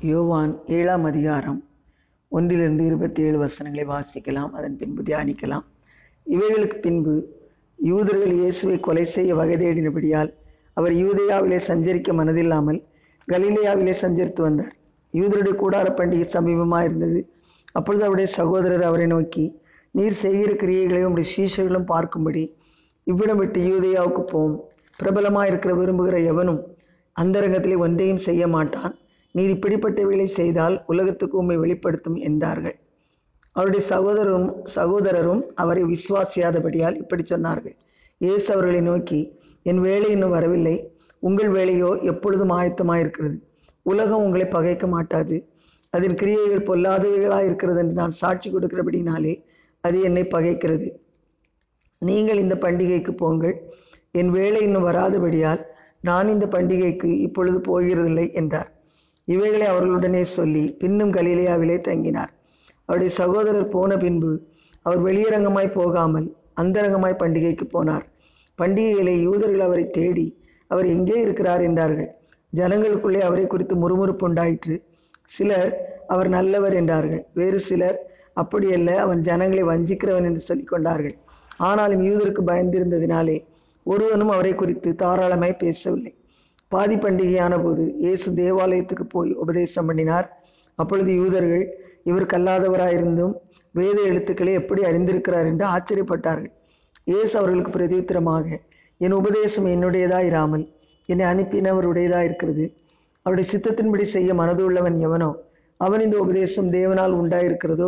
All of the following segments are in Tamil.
யோவான் ஏழாம் அதிகாரம் ஒன்றிலிருந்து இருபத்தி ஏழு வசனங்களை வாசிக்கலாம் அதன் பின்பு தியானிக்கலாம் இவைகளுக்கு பின்பு யூதர்கள் இயேசுவை கொலை செய்ய வகை தேடினபடியால் அவர் யூதேயாவிலே சஞ்சரிக்க மனதில்லாமல் கலிலேயாவிலே சஞ்சரித்து வந்தார் யூதருடைய கூடார பண்டிகை சமீபமாக இருந்தது அப்பொழுது அவருடைய சகோதரர் அவரை நோக்கி நீர் செய்கிற கிரியைகளையும் உடைய சீஷர்களும் பார்க்கும்படி இவ்விடம் விட்டு யூதேயாவுக்கு போம் பிரபலமாக இருக்கிற விரும்புகிற எவனும் அந்தரங்கத்திலே ஒன்றையும் செய்ய மாட்டான் நீர் இப்படிப்பட்டவைகளை செய்தால் உலகத்துக்கு உண்மை வெளிப்படுத்தும் என்றார்கள் அவருடைய சகோதரரும் சகோதரரும் அவரை விசுவாசியாதபடியால் இப்படி சொன்னார்கள் இயேசு அவர்களை நோக்கி என் வேலை இன்னும் வரவில்லை உங்கள் வேலையோ எப்பொழுதும் ஆயத்தமாயிருக்கிறது உலகம் உங்களை பகைக்க மாட்டாது அதன் கிரியைகள் பொல்லாதவைகளாக இருக்கிறது என்று நான் சாட்சி கொடுக்கிறபடினாலே அது என்னை பகைக்கிறது நீங்கள் இந்த பண்டிகைக்கு போங்கள் என் வேலை இன்னும் வராதபடியால் நான் இந்த பண்டிகைக்கு இப்பொழுது போகிறதில்லை என்றார் இவைகளை அவர்களுடனே சொல்லி பின்னும் கலிலேயாவிலே தங்கினார் அவருடைய சகோதரர் போன பின்பு அவர் வெளியரங்கமாய் போகாமல் அந்தரங்கமாய் பண்டிகைக்கு போனார் பண்டிகையிலே யூதர்கள் அவரை தேடி அவர் எங்கே இருக்கிறார் என்றார்கள் ஜனங்களுக்குள்ளே அவரை குறித்து முறுமுறுப்பு உண்டாயிற்று சிலர் அவர் நல்லவர் என்றார்கள் வேறு சிலர் அப்படியல்ல அவன் ஜனங்களை வஞ்சிக்கிறவன் என்று சொல்லிக் கொண்டார்கள் ஆனாலும் யூதருக்கு பயந்திருந்ததினாலே ஒருவனும் அவரை குறித்து தாராளமாய் பேசவில்லை பாதி பண்டிகையான போது இயேசு தேவாலயத்துக்கு போய் உபதேசம் பண்ணினார் அப்பொழுது யூதர்கள் இவர் கல்லாதவராயிருந்தும் வேத எழுத்துக்களை எப்படி அறிந்திருக்கிறார் என்று ஆச்சரியப்பட்டார்கள் இயேசு அவர்களுக்கு பிரதியுத்தரமாக என் உபதேசம் என்னுடையதாக இராமல் என்னை அனுப்பினவருடையதாக இருக்கிறது அவருடைய சித்தத்தின்படி செய்ய மனது உள்ளவன் எவனோ அவன் இந்த உபதேசம் தேவனால் உண்டாயிருக்கிறதோ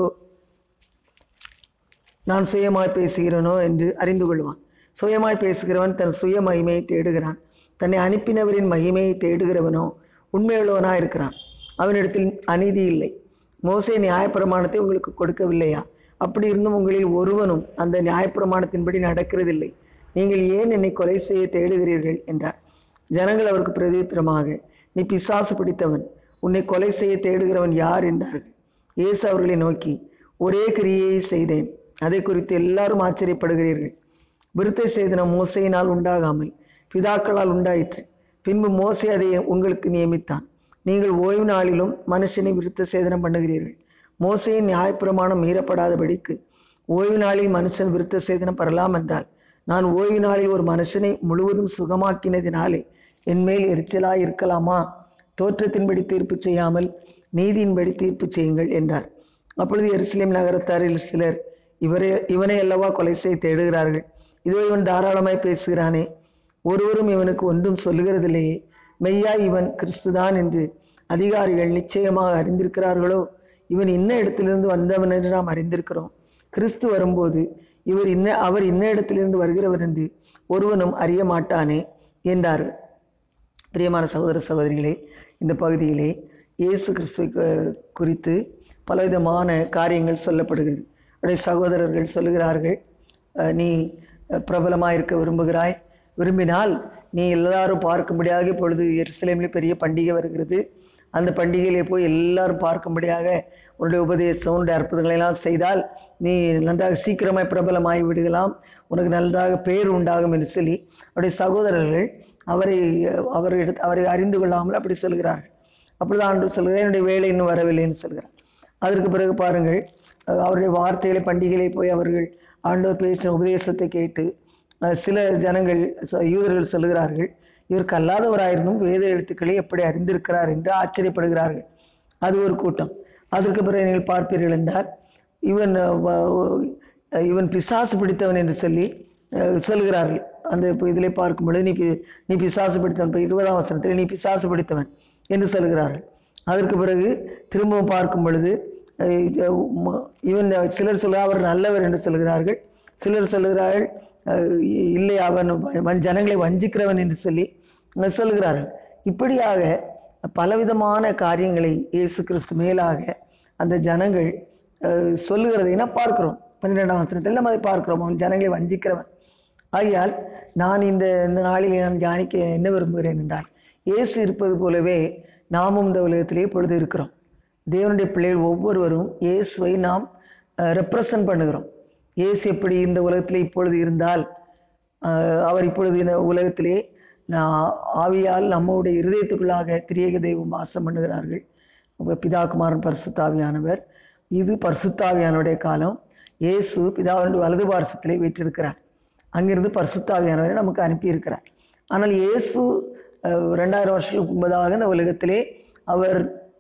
நான் சுயமாய் பேசுகிறேனோ என்று அறிந்து கொள்வான் சுயமாய் பேசுகிறவன் தன் சுய மகிமையை தேடுகிறான் தன்னை அனுப்பினவரின் மகிமையை தேடுகிறவனோ உண்மையுள்ளவனாக இருக்கிறான் அவனிடத்தில் அநீதி இல்லை மோசே நியாயப்பிரமாணத்தை உங்களுக்கு கொடுக்கவில்லையா அப்படி இருந்தும் உங்களில் ஒருவனும் அந்த நியாயப்பிரமாணத்தின்படி நடக்கிறதில்லை நீங்கள் ஏன் என்னை கொலை செய்ய தேடுகிறீர்கள் என்றார் ஜனங்கள் அவருக்கு பிரதியுத்தரமாக நீ பிசாசு பிடித்தவன் உன்னை கொலை செய்ய தேடுகிறவன் யார் என்றார்கள் இயேசு அவர்களை நோக்கி ஒரே கிரியையை செய்தேன் அதை குறித்து எல்லாரும் ஆச்சரியப்படுகிறீர்கள் விருத்த சேதனம் மோசையினால் உண்டாகாமல் பிதாக்களால் உண்டாயிற்று பின்பு மோசே அதை உங்களுக்கு நியமித்தான் நீங்கள் ஓய்வு நாளிலும் மனுஷனை விருத்த சேதனம் பண்ணுகிறீர்கள் மோசையின் நியாயப்பிரமாணம் மீறப்படாதபடிக்கு ஓய்வு நாளில் மனுஷன் விருத்த சேதனம் பெறலாம் என்றால் நான் ஓய்வு நாளில் ஒரு மனுஷனை முழுவதும் சுகமாக்கினதினாலே என்மேல் எரிச்சலாய் இருக்கலாமா தோற்றத்தின்படி தீர்ப்பு செய்யாமல் நீதியின்படி தீர்ப்பு செய்யுங்கள் என்றார் அப்பொழுது எருசலேம் நகரத்தாரில் சிலர் இவரே இவனை அல்லவா கொலை செய்ய தேடுகிறார்கள் இதோ இவன் தாராளமாய் பேசுகிறானே ஒருவரும் இவனுக்கு ஒன்றும் சொல்லுகிறதில்லையே மெய்யாய் இவன் கிறிஸ்துதான் என்று அதிகாரிகள் நிச்சயமாக அறிந்திருக்கிறார்களோ இவன் இன்ன இடத்திலிருந்து வந்தவன் என்று நாம் அறிந்திருக்கிறோம் கிறிஸ்து வரும்போது இவர் இன்ன அவர் இன்ன இடத்திலிருந்து வருகிறவர் என்று ஒருவனும் அறிய மாட்டானே என்றார்கள் பிரியமான சகோதர சகோதரிகளே இந்த பகுதியிலே இயேசு கிறிஸ்துவை கு- குறித்து பலவிதமான காரியங்கள் சொல்லப்படுகிறது அவருடைய சகோதரர்கள் சொல்லுகிறார்கள் அஹ், நீ பிரபலமாக இருக்க விரும்புகிறாய் விரும்பினால் நீ எல்லாரும் பார்க்கும்படியாக இப்பொழுது எருசலேமில் பெரிய பண்டிகை வருகிறது அந்த பண்டிகையிலே போய் எல்லாரும் பார்க்கும்படியாக உன்னுடைய உபதேசம் உன்னுடைய அற்புதங்களை எல்லாம் செய்தால் நீ நன்றாக சீக்கிரமாய் பிரபலமாகி விடுகலாம் உனக்கு நன்றாக பேர் உண்டாகும் என்று சொல்லி அவருடைய சகோதரர்கள் அவரை அவர் எடுத்து அவரை அறிந்து கொள்ளாமல் அப்படி சொல்கிறார்கள் அப்பொழுது ஆண்டு சொல்கிறார் என்னுடைய வேலை இன்னும் வரவில்லைன்னு சொல்கிறார் அதற்கு பிறகு பாருங்கள் அஹ் அவருடைய வார்த்தைகளை பண்டிகையிலே போய் அவர்கள் ஆண்டவர் பேசின உபதேசத்தை கேட்டு அஹ் சில ஜனங்கள் ச- யூதர்கள் சொல்லுகிறார்கள் இவர் கல்லாதவராயிருந்தும் வேத எழுத்துக்களை எப்படி அறிந்திருக்கிறார் என்று ஆச்சரியப்படுகிறார்கள் அது ஒரு கூட்டம் அதற்கு பிறகு நீங்கள் பார்ப்பீர்கள் என்றால் இவன் அஹ், வ- இவன் பிசாசு பிடித்தவன் என்று சொல்லி அஹ், சொல்கிறார்கள் அந்த இப்போ இதிலே பார்க்கும் பொழுது நீ பி- நீ பிசாசு பிடித்தவன் இப்போ இருபதாம் வசனத்தில் நீ பிசாசு பிடித்தவன் என்று சொல்கிறார்கள் அதற்கு பிறகு திரும்பவும் பார்க்கும் பொழுது அஹ், இது, ம- இவன் சிலர் சொல்ல அவர் நல்லவர் என்று சொல்கிறார்கள் சிலர் சொல்கிறார்கள் அஹ், இல்லை அவன் வ- ஜனங்களை வஞ்சிக்கிறவன் என்று சொல்லி அஹ், சொல்கிறார்கள் இப்படியாக பலவிதமான காரியங்களை இயேசு கிறிஸ்து மேலாக அந்த ஜனங்கள் அஹ், சொல்லுகிறதை நான் பார்க்கிறோம் பன்னிரெண்டாம் வசனத்தில் நம்ம அதை பார்க்கிறோம் அவன் ஜனங்களை வஞ்சிக்கிறவன் ஆகையால் நான் இந்த இந்த நாளில் நான் தியானிக்க என்ன விரும்புகிறேன் என்றால் இயேசு இருப்பது போலவே நாமும் இந்த உலகத்திலே இப்பொழுது இருக்கிறோம் தேவனுடைய பிள்ளைகள் ஒவ்வொருவரும் இயேசுவை நாம் ரெப்ரசன்ட் பண்ணுகிறோம் இயேசு எப்படி இந்த உலகத்திலே இப்பொழுது இருந்தால் அஹ், அவர் இப்பொழுது இந்த உலகத்திலே நான் ஆவியால் நம்முடைய இருதயத்துக்குள்ளாக திரியேக தெய்வம் வாசம் பண்ணுகிறார்கள் அப்ப பிதா குமாரன் பரிசுத்தாவியானவர் இது பரிசுத்தாவியானுடைய காலம் இயேசு பிதாவினுடைய வலது பாரசத்திலே வீற்றிருக்கிறார் அங்கிருந்து பரிசுத்தாவியானவரை நமக்கு அனுப்பியிருக்கிறார் ஆனால் இயேசு அஹ், ரெண்டாயிரம் வருஷத்துக்கு முன்பதாக இந்த உலகத்திலே அவர்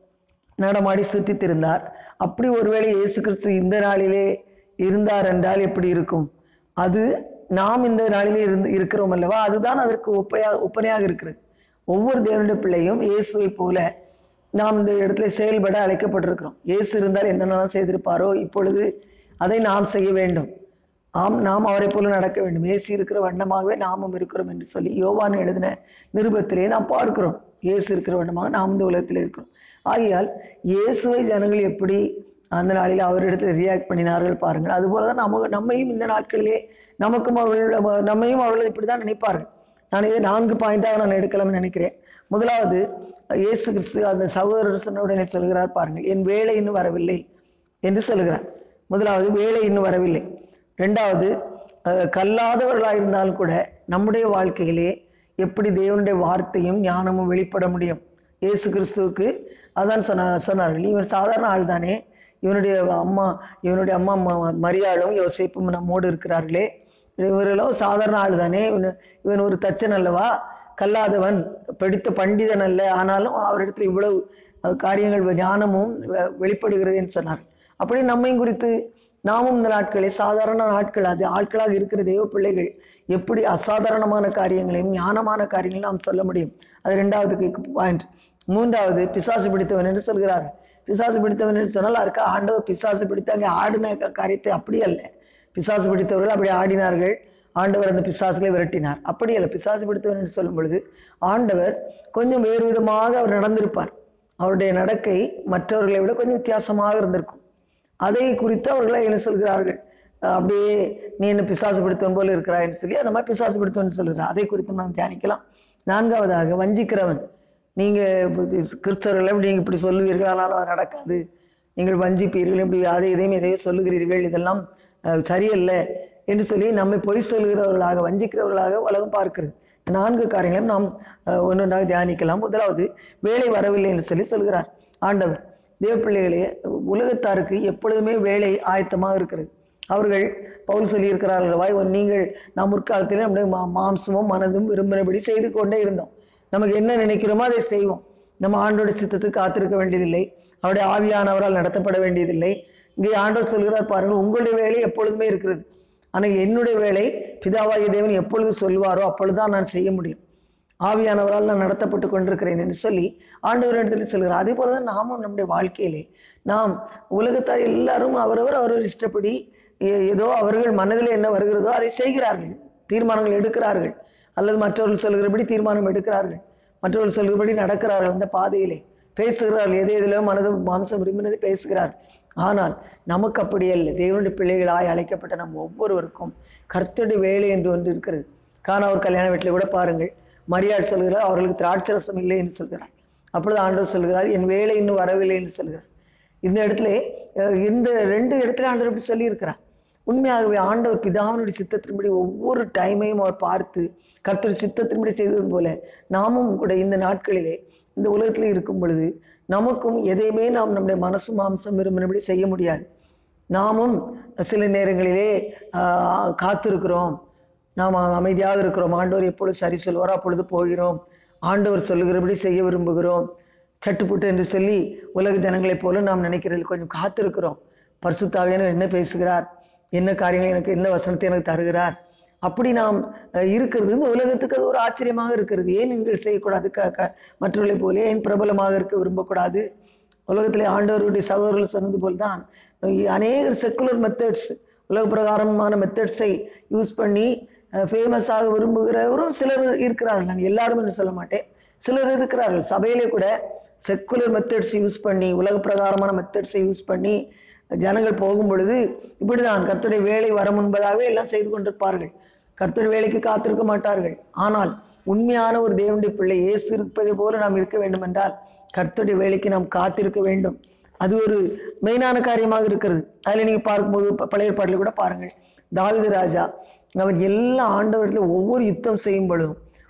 நடமாடி சுற்றித் திரிந்தார் அப்படி ஒருவேளை இயேசு கிறிஸ்து இந்த நாளிலே இருந்தார் என்றால் எப்படி இருக்கும் அது நாம் இந்த நாளிலே இருந்து இருக்கிறோம் அல்லவா அதுதான் அதற்கு ஒப்பையா ஒப்பனையாக இருக்கிறது ஒவ்வொரு தேவனுடைய பிள்ளையும் இயேசுவை போல நாம் இந்த இடத்துல செயல்பட அழைக்கப்பட்டிருக்கிறோம் இயேசு இருந்தால் என்னென்னலாம் செய்திருப்பாரோ இப்பொழுது அதை நாம் செய்ய வேண்டும் ஆம் நாம் அவரை போல நடக்க வேண்டும் இயேசு இருக்கிற வண்ணமாகவே நாமும் இருக்கிறோம் என்று சொல்லி யோவான் எழுதின நிருபத்திலே நாம் பார்க்கிறோம் இயேசு இருக்கிற வண்ணமாக நாம் இந்த உலகத்தில் இருக்கிறோம் ஆகையால் இயேசுவை ஜனங்கள் எப்படி அந்த நாளில் அவரிடத்தில் ரியாக்ட் பண்ணினார்கள் பாருங்கள் அதுபோல தான் நம்ம நம்மையும் இந்த நாட்களிலே நமக்கும் அவர்கள் நம்மையும் அவர்கள் இப்படி தான் நினைப்பார்கள் நான் இதை நான்கு பாயிண்டாக நான் எடுக்கலாம்னு நினைக்கிறேன் முதலாவது இயேசு கிறிஸ்து அந்த சகோதரர் சொன்ன உடனே சொல்கிறார் பாருங்கள் என் வேலை இன்னும் வரவில்லை என்று சொல்கிறார் முதலாவது வேலை இன்னும் வரவில்லை ரெண்டாவது அஹ், கல்லாதவர்களாயிருந்தாலும் கூட நம்முடைய வாழ்க்கையிலே எப்படி தேவனுடைய வார்த்தையும் ஞானமும் வெளிப்பட முடியும் இயேசு கிறிஸ்துவுக்கு அதான் சொன்ன சொன்னார்கள் இவன் சாதாரண ஆள் தானே இவனுடைய அம்மா இவனுடைய அம்மா ம- மரியாளும் யோசேப்பும் நம்மோடு இருக்கிறார்களே இவர்களும் சாதாரண ஆள் தானே இவன் இவன் ஒரு தச்சன் அல்லவா கல்லாதவன் படித்த பண்டிதன் அல்ல ஆனாலும் அவரிடத்தில் இவ்வளவு அஹ், காரியங்கள் ஞானமும் வெ- வெளிப்படுகிறது என்று சொன்னார் அப்படி நம்மையும் குறித்து நாமும் இந்த நாட்களை சாதாரண நாட்கள் அது ஆட்களாக இருக்கிற தெய்வ பிள்ளைகள் எப்படி அசாதாரணமான காரியங்களையும் ஞானமான காரியங்களையும் நாம் சொல்ல முடியும் அது ரெண்டாவது பாயிண்ட் மூன்றாவது பிசாசு பிடித்தவன் என்று சொல்கிறார் பிசாசு பிடித்தவன் என்று சொன்னால் இருக்கா ஆண்டவர் பிசாசு பிடித்து அங்கே ஆடின க- காரியத்தை அப்படி அல்ல பிசாசு பிடித்தவர்கள் அப்படி ஆடினார்கள் ஆண்டவர் அந்த பிசாசுகளை விரட்டினார் அப்படி அல்ல பிசாசு பிடித்தவன் என்று சொல்லும் பொழுது ஆண்டவர் கொஞ்சம் வேறு விதமாக அவர் நடந்திருப்பார் அவருடைய நடக்கை மற்றவர்களை விட கொஞ்சம் வித்தியாசமாக இருந்திருக்கும் அதை குறித்து அவர்களை என்ன சொல்கிறார்கள் அஹ் அப்படியே நீ என்ன பிசாசு பிடித்தவன் போல இருக்கிறாய்ன்னு சொல்லி அந்த மாதிரி பிசாசு பிடித்தவன் சொல்கிறார் அதை குறித்து நாம் தியானிக்கலாம் நான்காவதாக வஞ்சிக்கிறவன் நீங்க கிறிஸ்தவர்கள் இப்படி நீங்க இப்படி சொல்லுவீர்கள் ஆனாலும் அது நடக்காது நீங்கள் வஞ்சிப்பீர்கள் இப்படி அதை இதையும் இதையும் சொல்லுகிறீர்கள் இதெல்லாம் அஹ், சரியல்ல என்று சொல்லி நம்மை பொய் சொல்கிறவர்களாக வஞ்சிக்கிறவர்களாக உலகம் பார்க்கிறது நான்கு காரியங்களையும் நாம் அஹ், ஒன்றொன்றாக தியானிக்கலாம் முதலாவது வேலை வரவில்லை என்று சொல்லி சொல்கிறார் ஆண்டவர் தேவ பிள்ளைகளே உலகத்தாருக்கு எப்பொழுதுமே வேலை ஆயத்தமாக இருக்கிறது அவர்கள் பவுல் சொல்லியிருக்கிறார்கள் வாய் நீங்கள் நாம் முற்காலத்தில் நம்முடைய மா மாம்சமும் மனதும் விரும்பினபடி செய்து கொண்டே இருந்தோம் நமக்கு என்ன நினைக்கிறோமோ அதை செய்வோம் நம்ம ஆண்டோட சித்தத்துக்கு காத்திருக்க வேண்டியதில்லை அவருடைய ஆவியானவரால் நடத்தப்பட வேண்டியதில்லை இங்கே ஆண்டவர் சொல்கிறார் பாருங்கள் உங்களுடைய வேலை எப்பொழுதுமே இருக்கிறது ஆனால் என்னுடைய வேலை பிதாவாகிய தேவன் எப்பொழுது சொல்வாரோ அப்பொழுதுதான் நான் செய்ய முடியும் ஆவியானவரால் நான் நடத்தப்பட்டு கொண்டிருக்கிறேன் என்று சொல்லி ஆண்டவர் இடத்துல சொல்கிறார் அதே போல தான் நாமும் நம்முடைய வாழ்க்கையிலே நாம் உலகத்தார் எல்லாரும் அவரவர் அவரவர் இஷ்டப்படி ஏ- ஏதோ அவர்கள் மனதில் என்ன வருகிறதோ அதை செய்கிறார்கள் தீர்மானங்கள் எடுக்கிறார்கள் அல்லது மற்றவர்கள் சொல்கிறபடி தீர்மானம் எடுக்கிறார்கள் மற்றவர்கள் சொல்கிறபடி நடக்கிறார்கள் அந்த பாதையிலே பேசுகிறார்கள் எது எதிலோ மனது மாம்சம் விரும்பினது பேசுகிறார்கள் ஆனால் நமக்கு அப்படி அல்ல தேவனுடைய பிள்ளைகளாய் அழைக்கப்பட்ட நம் ஒவ்வொருவருக்கும் கர்த்தருடைய வேலை என்று ஒன்று இருக்கிறது காணா ஒரு கல்யாண வீட்டில் கூட பாருங்கள் மரியாள் சொல்கிறார் அவர்களுக்கு திராட்சரசம் இல்லை என்று சொல்கிறார் அப்பொழுது ஆண்டவர் சொல்கிறார் என் வேலை இன்னும் வரவில்லை என்று சொல்கிறார் இந்த இடத்துல அஹ், இந்த ரெண்டு இடத்துல ஆண்டவர் இப்படி சொல்லியிருக்கிறார் உண்மையாகவே ஆண்டவர் பிதாவினுடைய சித்தத்தின்படி ஒவ்வொரு டைமையும் அவர் பார்த்து கர்த்தர் சித்தத்தின்படி செய்தது போல நாமும் கூட இந்த நாட்களிலே இந்த உலகத்தில் இருக்கும் பொழுது நமக்கும் எதையுமே நாம் நம்முடைய மனசு மாம்சம் விரும்பினபடி செய்ய முடியாது நாமும் சில நேரங்களிலே ஆஹ், காத்திருக்கிறோம் நாம் அமைதியாக இருக்கிறோம் ஆண்டவர் எப்பொழுது சரி சொல்வாரோ அப்பொழுது போகிறோம் ஆண்டவர் சொல்லுகிறபடி செய்ய விரும்புகிறோம் சட்டுப்புட்டு என்று சொல்லி உலக ஜனங்களைப் போல நாம் நினைக்கிறது கொஞ்சம் காத்திருக்கிறோம் பரிசுத்தாவியானவர் என்ன பேசுகிறார் என்ன காரியங்கள் எனக்கு என்ன வசனத்தை எனக்கு தருகிறார் அப்படி நாம் அஹ், இருக்கிறது இந்த உலகத்துக்கு அது ஒரு ஆச்சரியமாக இருக்கிறது ஏன் நீங்கள் செய்யக்கூடாது க க மற்றவர்களைப் போல ஏன் பிரபலமாக இருக்க விரும்பக்கூடாது உலகத்திலே ஆண்டவருடைய சகோதரர்கள் சொன்னது போல் தான் அநேக செக்குலர் மெத்தட்ஸ் உலக பிரகாரமான மெத்தட்ஸை யூஸ் பண்ணி ஃபேமஸாக விரும்புகிறவரும் சிலர் இருக்கிறார்கள் நான் எல்லாரும் என்று சொல்ல மாட்டேன் சிலர் இருக்கிறார்கள் சபையிலே கூட செக்குலர் மெத்தட்ஸ் யூஸ் பண்ணி உலக பிரகாரமான மெத்தட்ஸை யூஸ் பண்ணி ஜனங்கள் போகும் பொழுது இப்படிதான் கர்த்தருடைய வேலை வர முன்பதாகவே எல்லாம் செய்து கொண்டிருப்பார்கள் கர்த்தர் வேலைக்கு காத்திருக்க மாட்டார்கள் ஆனால் உண்மையான ஒரு தேவனுடைய பிள்ளை இயேசு இருப்பதை போல நாம் இருக்க வேண்டும் என்றால் கர்த்தருடைய வேலைக்கு நாம் காத்திருக்க வேண்டும் அது ஒரு மெயினான காரியமாக இருக்கிறது அதில் நீங்க பார்க்கும்போது ப- பழைய ஏற்பாட்டில் கூட பாருங்கள் தாவீது ராஜா அவன் எல்லா ஆண்டவரத்தில் ஒவ்வொரு யுத்தம் செய்யும் பொழுதும்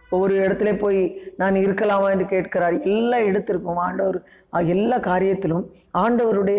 ஒவ்வொரு இடத்துல போய் நான் இருக்கலாமா என்று கேட்கிறார் எல்லா இடத்திற்கும் ஆண்டவர் அஹ், எல்லா காரியத்திலும் ஆண்டவருடைய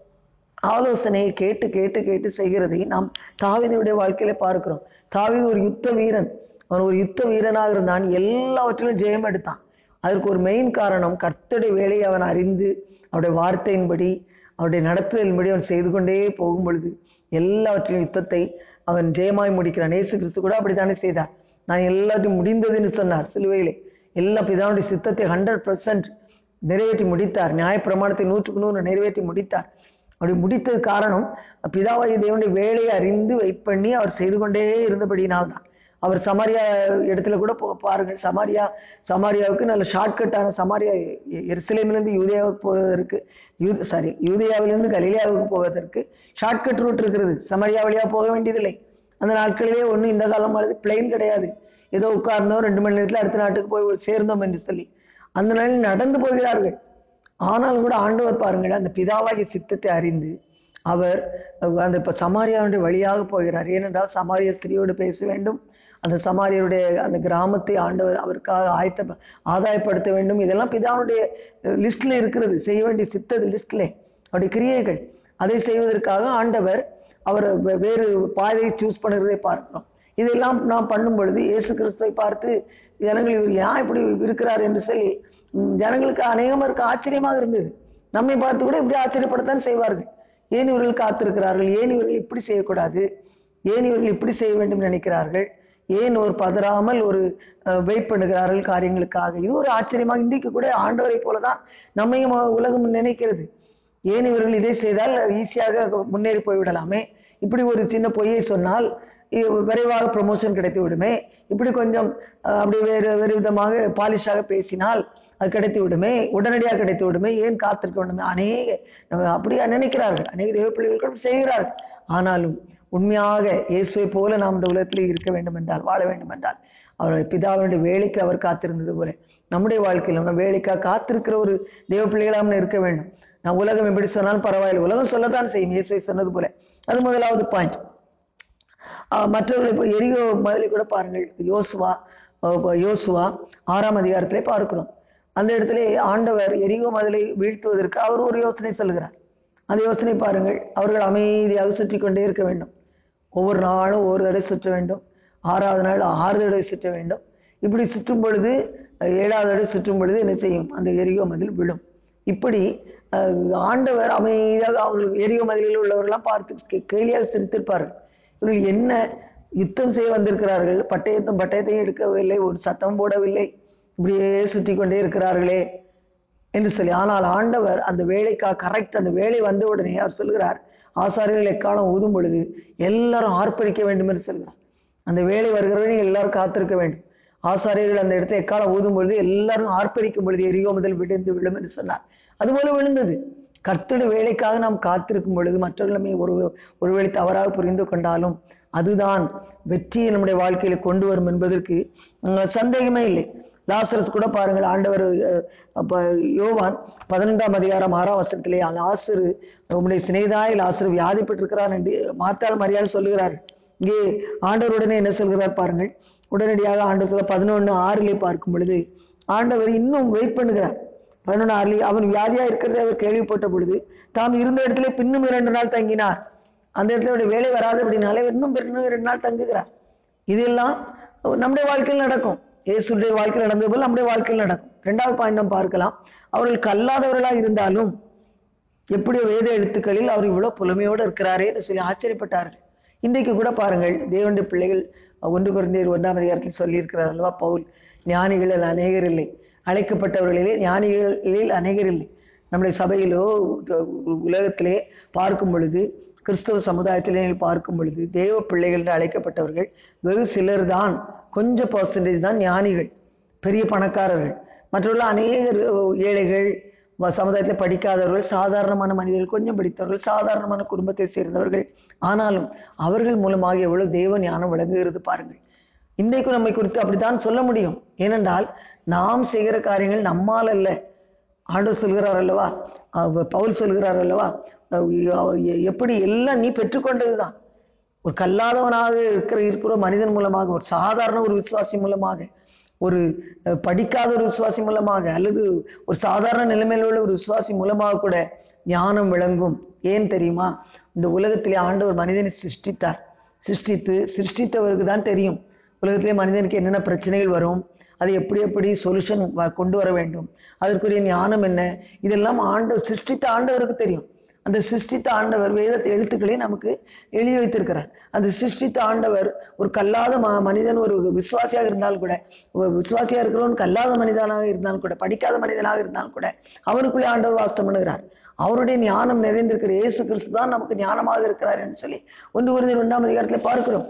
ஆலோசனையை கேட்டு கேட்டு கேட்டு செய்கிறதை நாம் தாவீதுடைய வாழ்க்கையில பார்க்கிறோம் தாவீது ஒரு யுத்த வீரன் அவன் ஒரு யுத்த வீரனாக இருந்தான் எல்லாவற்றிலும் ஜெயம் எடுத்தான் அதற்கு ஒரு மெயின் காரணம் கர்த்தருடைய வேலையை அவன் அறிந்து அவருடைய வார்த்தையின்படி அவருடைய நடத்துதலின்படி அவன் செய்து கொண்டே போகும் பொழுது எல்லாவற்றிலும் யுத்தத்தை அவன் ஜெயமாய் முடிக்கிறான் இயேசு கிறிஸ்து கூட அப்படித்தானே செய்தார் நான் எல்லாத்தையும் முடிந்ததுன்னு சொன்னார் சிலுவையிலே எல்லா பிதாவுடைய சித்தத்தை ஹண்ட்ரட் நிறைவேற்றி முடித்தார் நியாயப்பிரமாணத்தை நூற்றுக்கு நூறு நிறைவேற்றி முடித்தார் அப்படி முடித்தது காரணம் பிதாவாகி தேவனுடைய வேலையை அறிந்து வெயிட் பண்ணி அவர் செய்து கொண்டே இருந்தபடியினால்தான் அவர் சமாரியா இடத்துல கூட போ பாருங்கள் சமாரியா சமாரியாவுக்கு நல்ல ஷார்ட்கட்டான சமாரியா எ- எருசலேமிலிருந்து யூதேயாவுக்கு போவதற்கு யூ சாரி யூதேயாவிலிருந்து கலிலியாவுக்கு போவதற்கு ஷார்ட்கட் ரூட் இருக்கிறது சமாரியா வழியாக போக வேண்டியதில்லை அந்த நாட்களிலே ஒன்றும் இந்த காலம் மாதிரி பிளெயின் கிடையாது ஏதோ உட்கார்ந்தோம் ரெண்டு மணி நேரத்தில் அடுத்த நாட்டுக்கு போய் சேர்ந்தோம் என்று சொல்லி அந்த நாளில் நடந்து போகிறார்கள் ஆனாலும் கூட ஆண்டவர் பாருங்கள் அந்த பிதாவாகிய சித்தத்தை அறிந்து அவர் அந்த இப்போ சமாரியாவுடைய வழியாக போகிறார் ஏனென்றால் சமாரிய ஸ்திரியோடு பேச வேண்டும் அந்த சமாரியருடைய அந்த கிராமத்தை ஆண்டவர் அவருக்காக ஆயத்த ஆதாயப்படுத்த வேண்டும் இதெல்லாம் பிதாவுடைய லிஸ்ட்டில் இருக்கிறது செய்ய வேண்டிய சித்தது லிஸ்ட்டில் அவருடைய கிரியைகள் அதை செய்வதற்காக ஆண்டவர் அவர் வே- வேறு பாதையை சூஸ் பண்ணுறதை பார்க்கிறோம் இதெல்லாம் நாம் பண்ணும் பொழுது இயேசு கிறிஸ்துவை பார்த்து ஜனங்கள் இவர் ஏன் இப்படி இருக்கிறார் என்று சொல்லி ம், ஜனங்களுக்கு அநேகமருக்கு ஆச்சரியமாக இருந்தது நம்மை பார்த்து கூட இப்படி ஆச்சரியப்படத்தான் செய்வார்கள் ஏன் இவர்கள் காத்திருக்கிறார்கள் ஏன் இவர்கள் இப்படி செய்யக்கூடாது ஏன் இவர்கள் இப்படி செய்ய வேண்டும் நினைக்கிறார்கள் ஏன் ஒரு பதறாமல் ஒரு வெயிட் பண்ணுகிறார்கள் காரியங்களுக்காக இது ஒரு ஆச்சரியமாக இன்றைக்கு கூட ஆண்டவரை போல தான் நம்மையும் உலகம் நினைக்கிறது ஏன் இவர்கள் இதை செய்தால் ஈஸியாக முன்னேறி போய்விடலாமே இப்படி ஒரு சின்ன பொய்யை சொன்னால் இ- விரைவாக ப்ரமோஷன் கிடைத்து விடுமே இப்படி கொஞ்சம் அஹ், அப்படி வேறு வேறு விதமாக பாலிஷாக பேசினால் அது கிடைத்து விடுமே உடனடியாக கிடைத்து விடுமே ஏன் காத்திருக்க வேண்டுமே அநேக நம்ம அப்படியா நினைக்கிறார்கள் அநேக தேவ பிள்ளைகள் கூட செய்கிறார்கள் ஆனாலும் உண்மையாக இயேசுவை போல நாம் இந்த உலகத்தில் இருக்க வேண்டும் என்றால் வாழ வேண்டும் என்றால் அவர் பிதாவினுடைய வேலைக்கு அவர் காத்திருந்தது போல நம்முடைய வாழ்க்கையில் நம்ம வேலைக்காக காத்திருக்கிற ஒரு தேவ பிள்ளைகளாக நம்ம இருக்க வேண்டும் நான் உலகம் எப்படி சொன்னாலும் பரவாயில்லை உலகம் சொல்லத்தான் செய்யும் இயேசுவை சொன்னது போல அது முதலாவது பாயிண்ட் மற்றவர்கள் இப்போ எரியோ முதலில் கூட பாருங்கள் யோசுவா அஹ் இப்போ யோசுவா ஆறாம் அதிகாரத்திலே பார்க்கிறோம் அந்த இடத்துல ஆண்டவர் எரியோ மதிலை வீழ்த்துவதற்கு அவர் ஒரு யோசனை சொல்கிறார் அந்த யோசனை பாருங்கள் அவர்கள் அமைதியாக சுற்றி கொண்டே இருக்க வேண்டும் ஒவ்வொரு நாளும் ஒரு தடவை சுற்ற வேண்டும் ஆறாவது நாள் ஆறு தடவை சுற்ற வேண்டும் இப்படி சுற்றும் பொழுது அஹ், ஏழாவது தடவை சுற்றும் பொழுது என்ன செய்யும் அந்த எரியோ மதில் விழும் இப்படி அஹ், ஆண்டவர் அமைதியாக அவர்கள் எரியோ மதிலில் உள்ளவர்கள்லாம் பார்த்து கே- கேலியாக சிரித்திருப்பார்கள் இவர்கள் என்ன யுத்தம் செய்ய வந்திருக்கிறார்கள் பட்டயத்தும் பட்டயத்தையும் எடுக்கவில்லை ஒரு சத்தம் போடவில்லை இப்படியே சுற்றி கொண்டே இருக்கிறார்களே என்று சொல்லி ஆனால் ஆண்டவர் அந்த வேலைக்காக கரெக்ட் அந்த வேலை வந்த உடனே அவர் சொல்கிறார் ஆசாரியர்கள் எக்காலம் ஊதும் பொழுது எல்லாரும் ஆர்ப்பரிக்க வேண்டும் என்று சொல்கிறார் அந்த வேலை வருகிறவர்கள் எல்லாரும் காத்திருக்க வேண்டும் ஆசாரியர்கள் அந்த இடத்தை எக்காலம் ஊதும் பொழுது எல்லாரும் ஆர்ப்பரிக்கும் பொழுது எரியோ முதல் விழுந்து விழும் என்று சொன்னார் அதுபோல விழுந்தது கர்த்தருடைய வேலைக்காக நாம் காத்திருக்கும் பொழுது மற்றவர்கள் நம்மை ஒரு ஒருவேளை தவறாக புரிந்து கொண்டாலும் அதுதான் வெற்றியை நம்முடைய வாழ்க்கையில கொண்டு வரும் என்பதற்கு உம், சந்தேகமே இல்லை லாசரஸ் கூட பாருங்கள் ஆண்டவர் அஹ், அப்ப யோவான் பதினெண்டாம் அதிகாரம் ஆறாம் வசனத்திலே லாசரு உம்முடைய சிநேகிதாய் லாசரு வியாதிப்பட்டிருக்கிறார் என்று மாத்தாள் மரியாதை சொல்லுகிறார் இங்கே ஆண்டவர் உடனே என்ன சொல்கிறார் பாருங்கள் உடனடியாக ஆண்டவர் சொல்ல பதினொன்று ஆறிலே பார்க்கும் பொழுது ஆண்டவர் இன்னும் வெயிட் பண்ணுகிறார் பதினொன்று ஆறிலே அவன் வியாதியா இருக்கிறதை அவர் கேள்விப்பட்ட பொழுது தாம் இருந்த இடத்துல பின்னும் இரண்டு நாள் தங்கினார் அந்த இடத்துல அவருடைய வேலை வராது அப்படின்னாலே இன்னும் இன்னும் இரண்டு நாள் தங்குகிறார் இதெல்லாம் நம்முடைய வாழ்க்கையில் நடக்கும் இயேசுடைய வாழ்க்கையில் நடந்தது போல் நம்முடைய வாழ்க்கையில் நடக்கும் ரெண்டாவது பாயிண்ட் நாம் பார்க்கலாம் அவர்கள் கல்லாதவர்களாக இருந்தாலும் எப்படி வேத எழுத்துக்களில் அவர் இவ்வளவு புலமையோடு இருக்கிறாரே என்று சொல்லி ஆச்சரியப்பட்டார்கள் இன்றைக்கு கூட பாருங்கள் தேவனுடைய பிள்ளைகள் ஒன்று குறைந்தர் ஒன்றாம் அதிகாரத்தில் சொல்லியிருக்கிறார் அல்லவா பவுல் ஞானிகளில் அநேகர் இல்லை அழைக்கப்பட்டவர்களிலே ஞானிகளில் அநேகர் இல்லை நம்முடைய சபையிலோ உ- உலகத்திலே பார்க்கும் பொழுது கிறிஸ்தவ சமுதாயத்திலே பார்க்கும் பொழுது தேவ பிள்ளைகள் என்று அழைக்கப்பட்டவர்கள் வெகு சிலர் தான் கொஞ்சம் பர்சன்டேஜ் தான் ஞானிகள் பெரிய பணக்காரர்கள் மற்றவர்கள் அநேகர் ஏழைகள் வ- சமுதாயத்தில் படிக்காதவர்கள் சாதாரணமான மனிதர்கள் கொஞ்சம் படித்தவர்கள் சாதாரணமான குடும்பத்தை சேர்ந்தவர்கள் ஆனாலும் அவர்கள் மூலமாக எவ்வளவு தேவ ஞானம் விளங்குகிறது பாருங்கள் இன்றைக்கு நம்மை குறித்து அப்படித்தான் சொல்ல முடியும் ஏனென்றால் நாம் செய்கிற காரியங்கள் நம்மால் அல்ல ஆண்டவர் சொல்கிறார் அல்லவா அவ- பவுல் சொல்கிறார் அல்லவா அவ் எ- எப்படி எல்லாம் நீ பெற்றுக்கொண்டது தான் ஒரு கல்லாதவனாக இருக்கிற இருக்கிற மனிதன் மூலமாக ஒரு சாதாரண ஒரு விசுவாசி மூலமாக ஒரு அஹ், படிக்காத ஒரு விசுவாசி மூலமாக அல்லது ஒரு சாதாரண நிலைமையில் உள்ள ஒரு விசுவாசி மூலமாக கூட ஞானம் விளங்கும் ஏன் தெரியுமா இந்த உலகத்திலே ஆண்டவர் மனிதனை சிருஷ்டித்தார் சிருஷ்டித்து சிருஷ்டித்தவருக்கு தான் தெரியும் உலகத்திலே மனிதனுக்கு என்னென்ன பிரச்சனைகள் வரும் அது எப்படி எப்படி சொல்யூஷன் கொண்டு வர வேண்டும் அதற்குரிய ஞானம் என்ன இதெல்லாம் ஆண்டவர் சிருஷ்டித்த ஆண்டவருக்கு தெரியும் அந்த சிருஷ்டித்த ஆண்டவர் வேதத்தை எழுத்துக்களை நமக்கு எழுதி வைத்திருக்கிறார் அந்த சிருஷ்டித்த ஆண்டவர் ஒரு கல்லாத ம மனிதன் ஒரு விசுவாசியாக இருந்தால் கூட ஒரு விசுவாசியாக இருக்கிறவன் கல்லாத மனிதனாக இருந்தாலும் கூட படிக்காத மனிதனாக இருந்தாலும் கூட அவனுக்குள்ளே ஆண்டவர் வாசம் பண்ணுகிறார் அவருடைய ஞானம் நிறைந்திருக்கிற இயேசு கிறிஸ்து தான் நமக்கு ஞானமாக இருக்கிறார் என்று சொல்லி ஒன்று குருந்தியர் ஒன்றாம் அதிகாரத்தில் பார்க்கிறோம்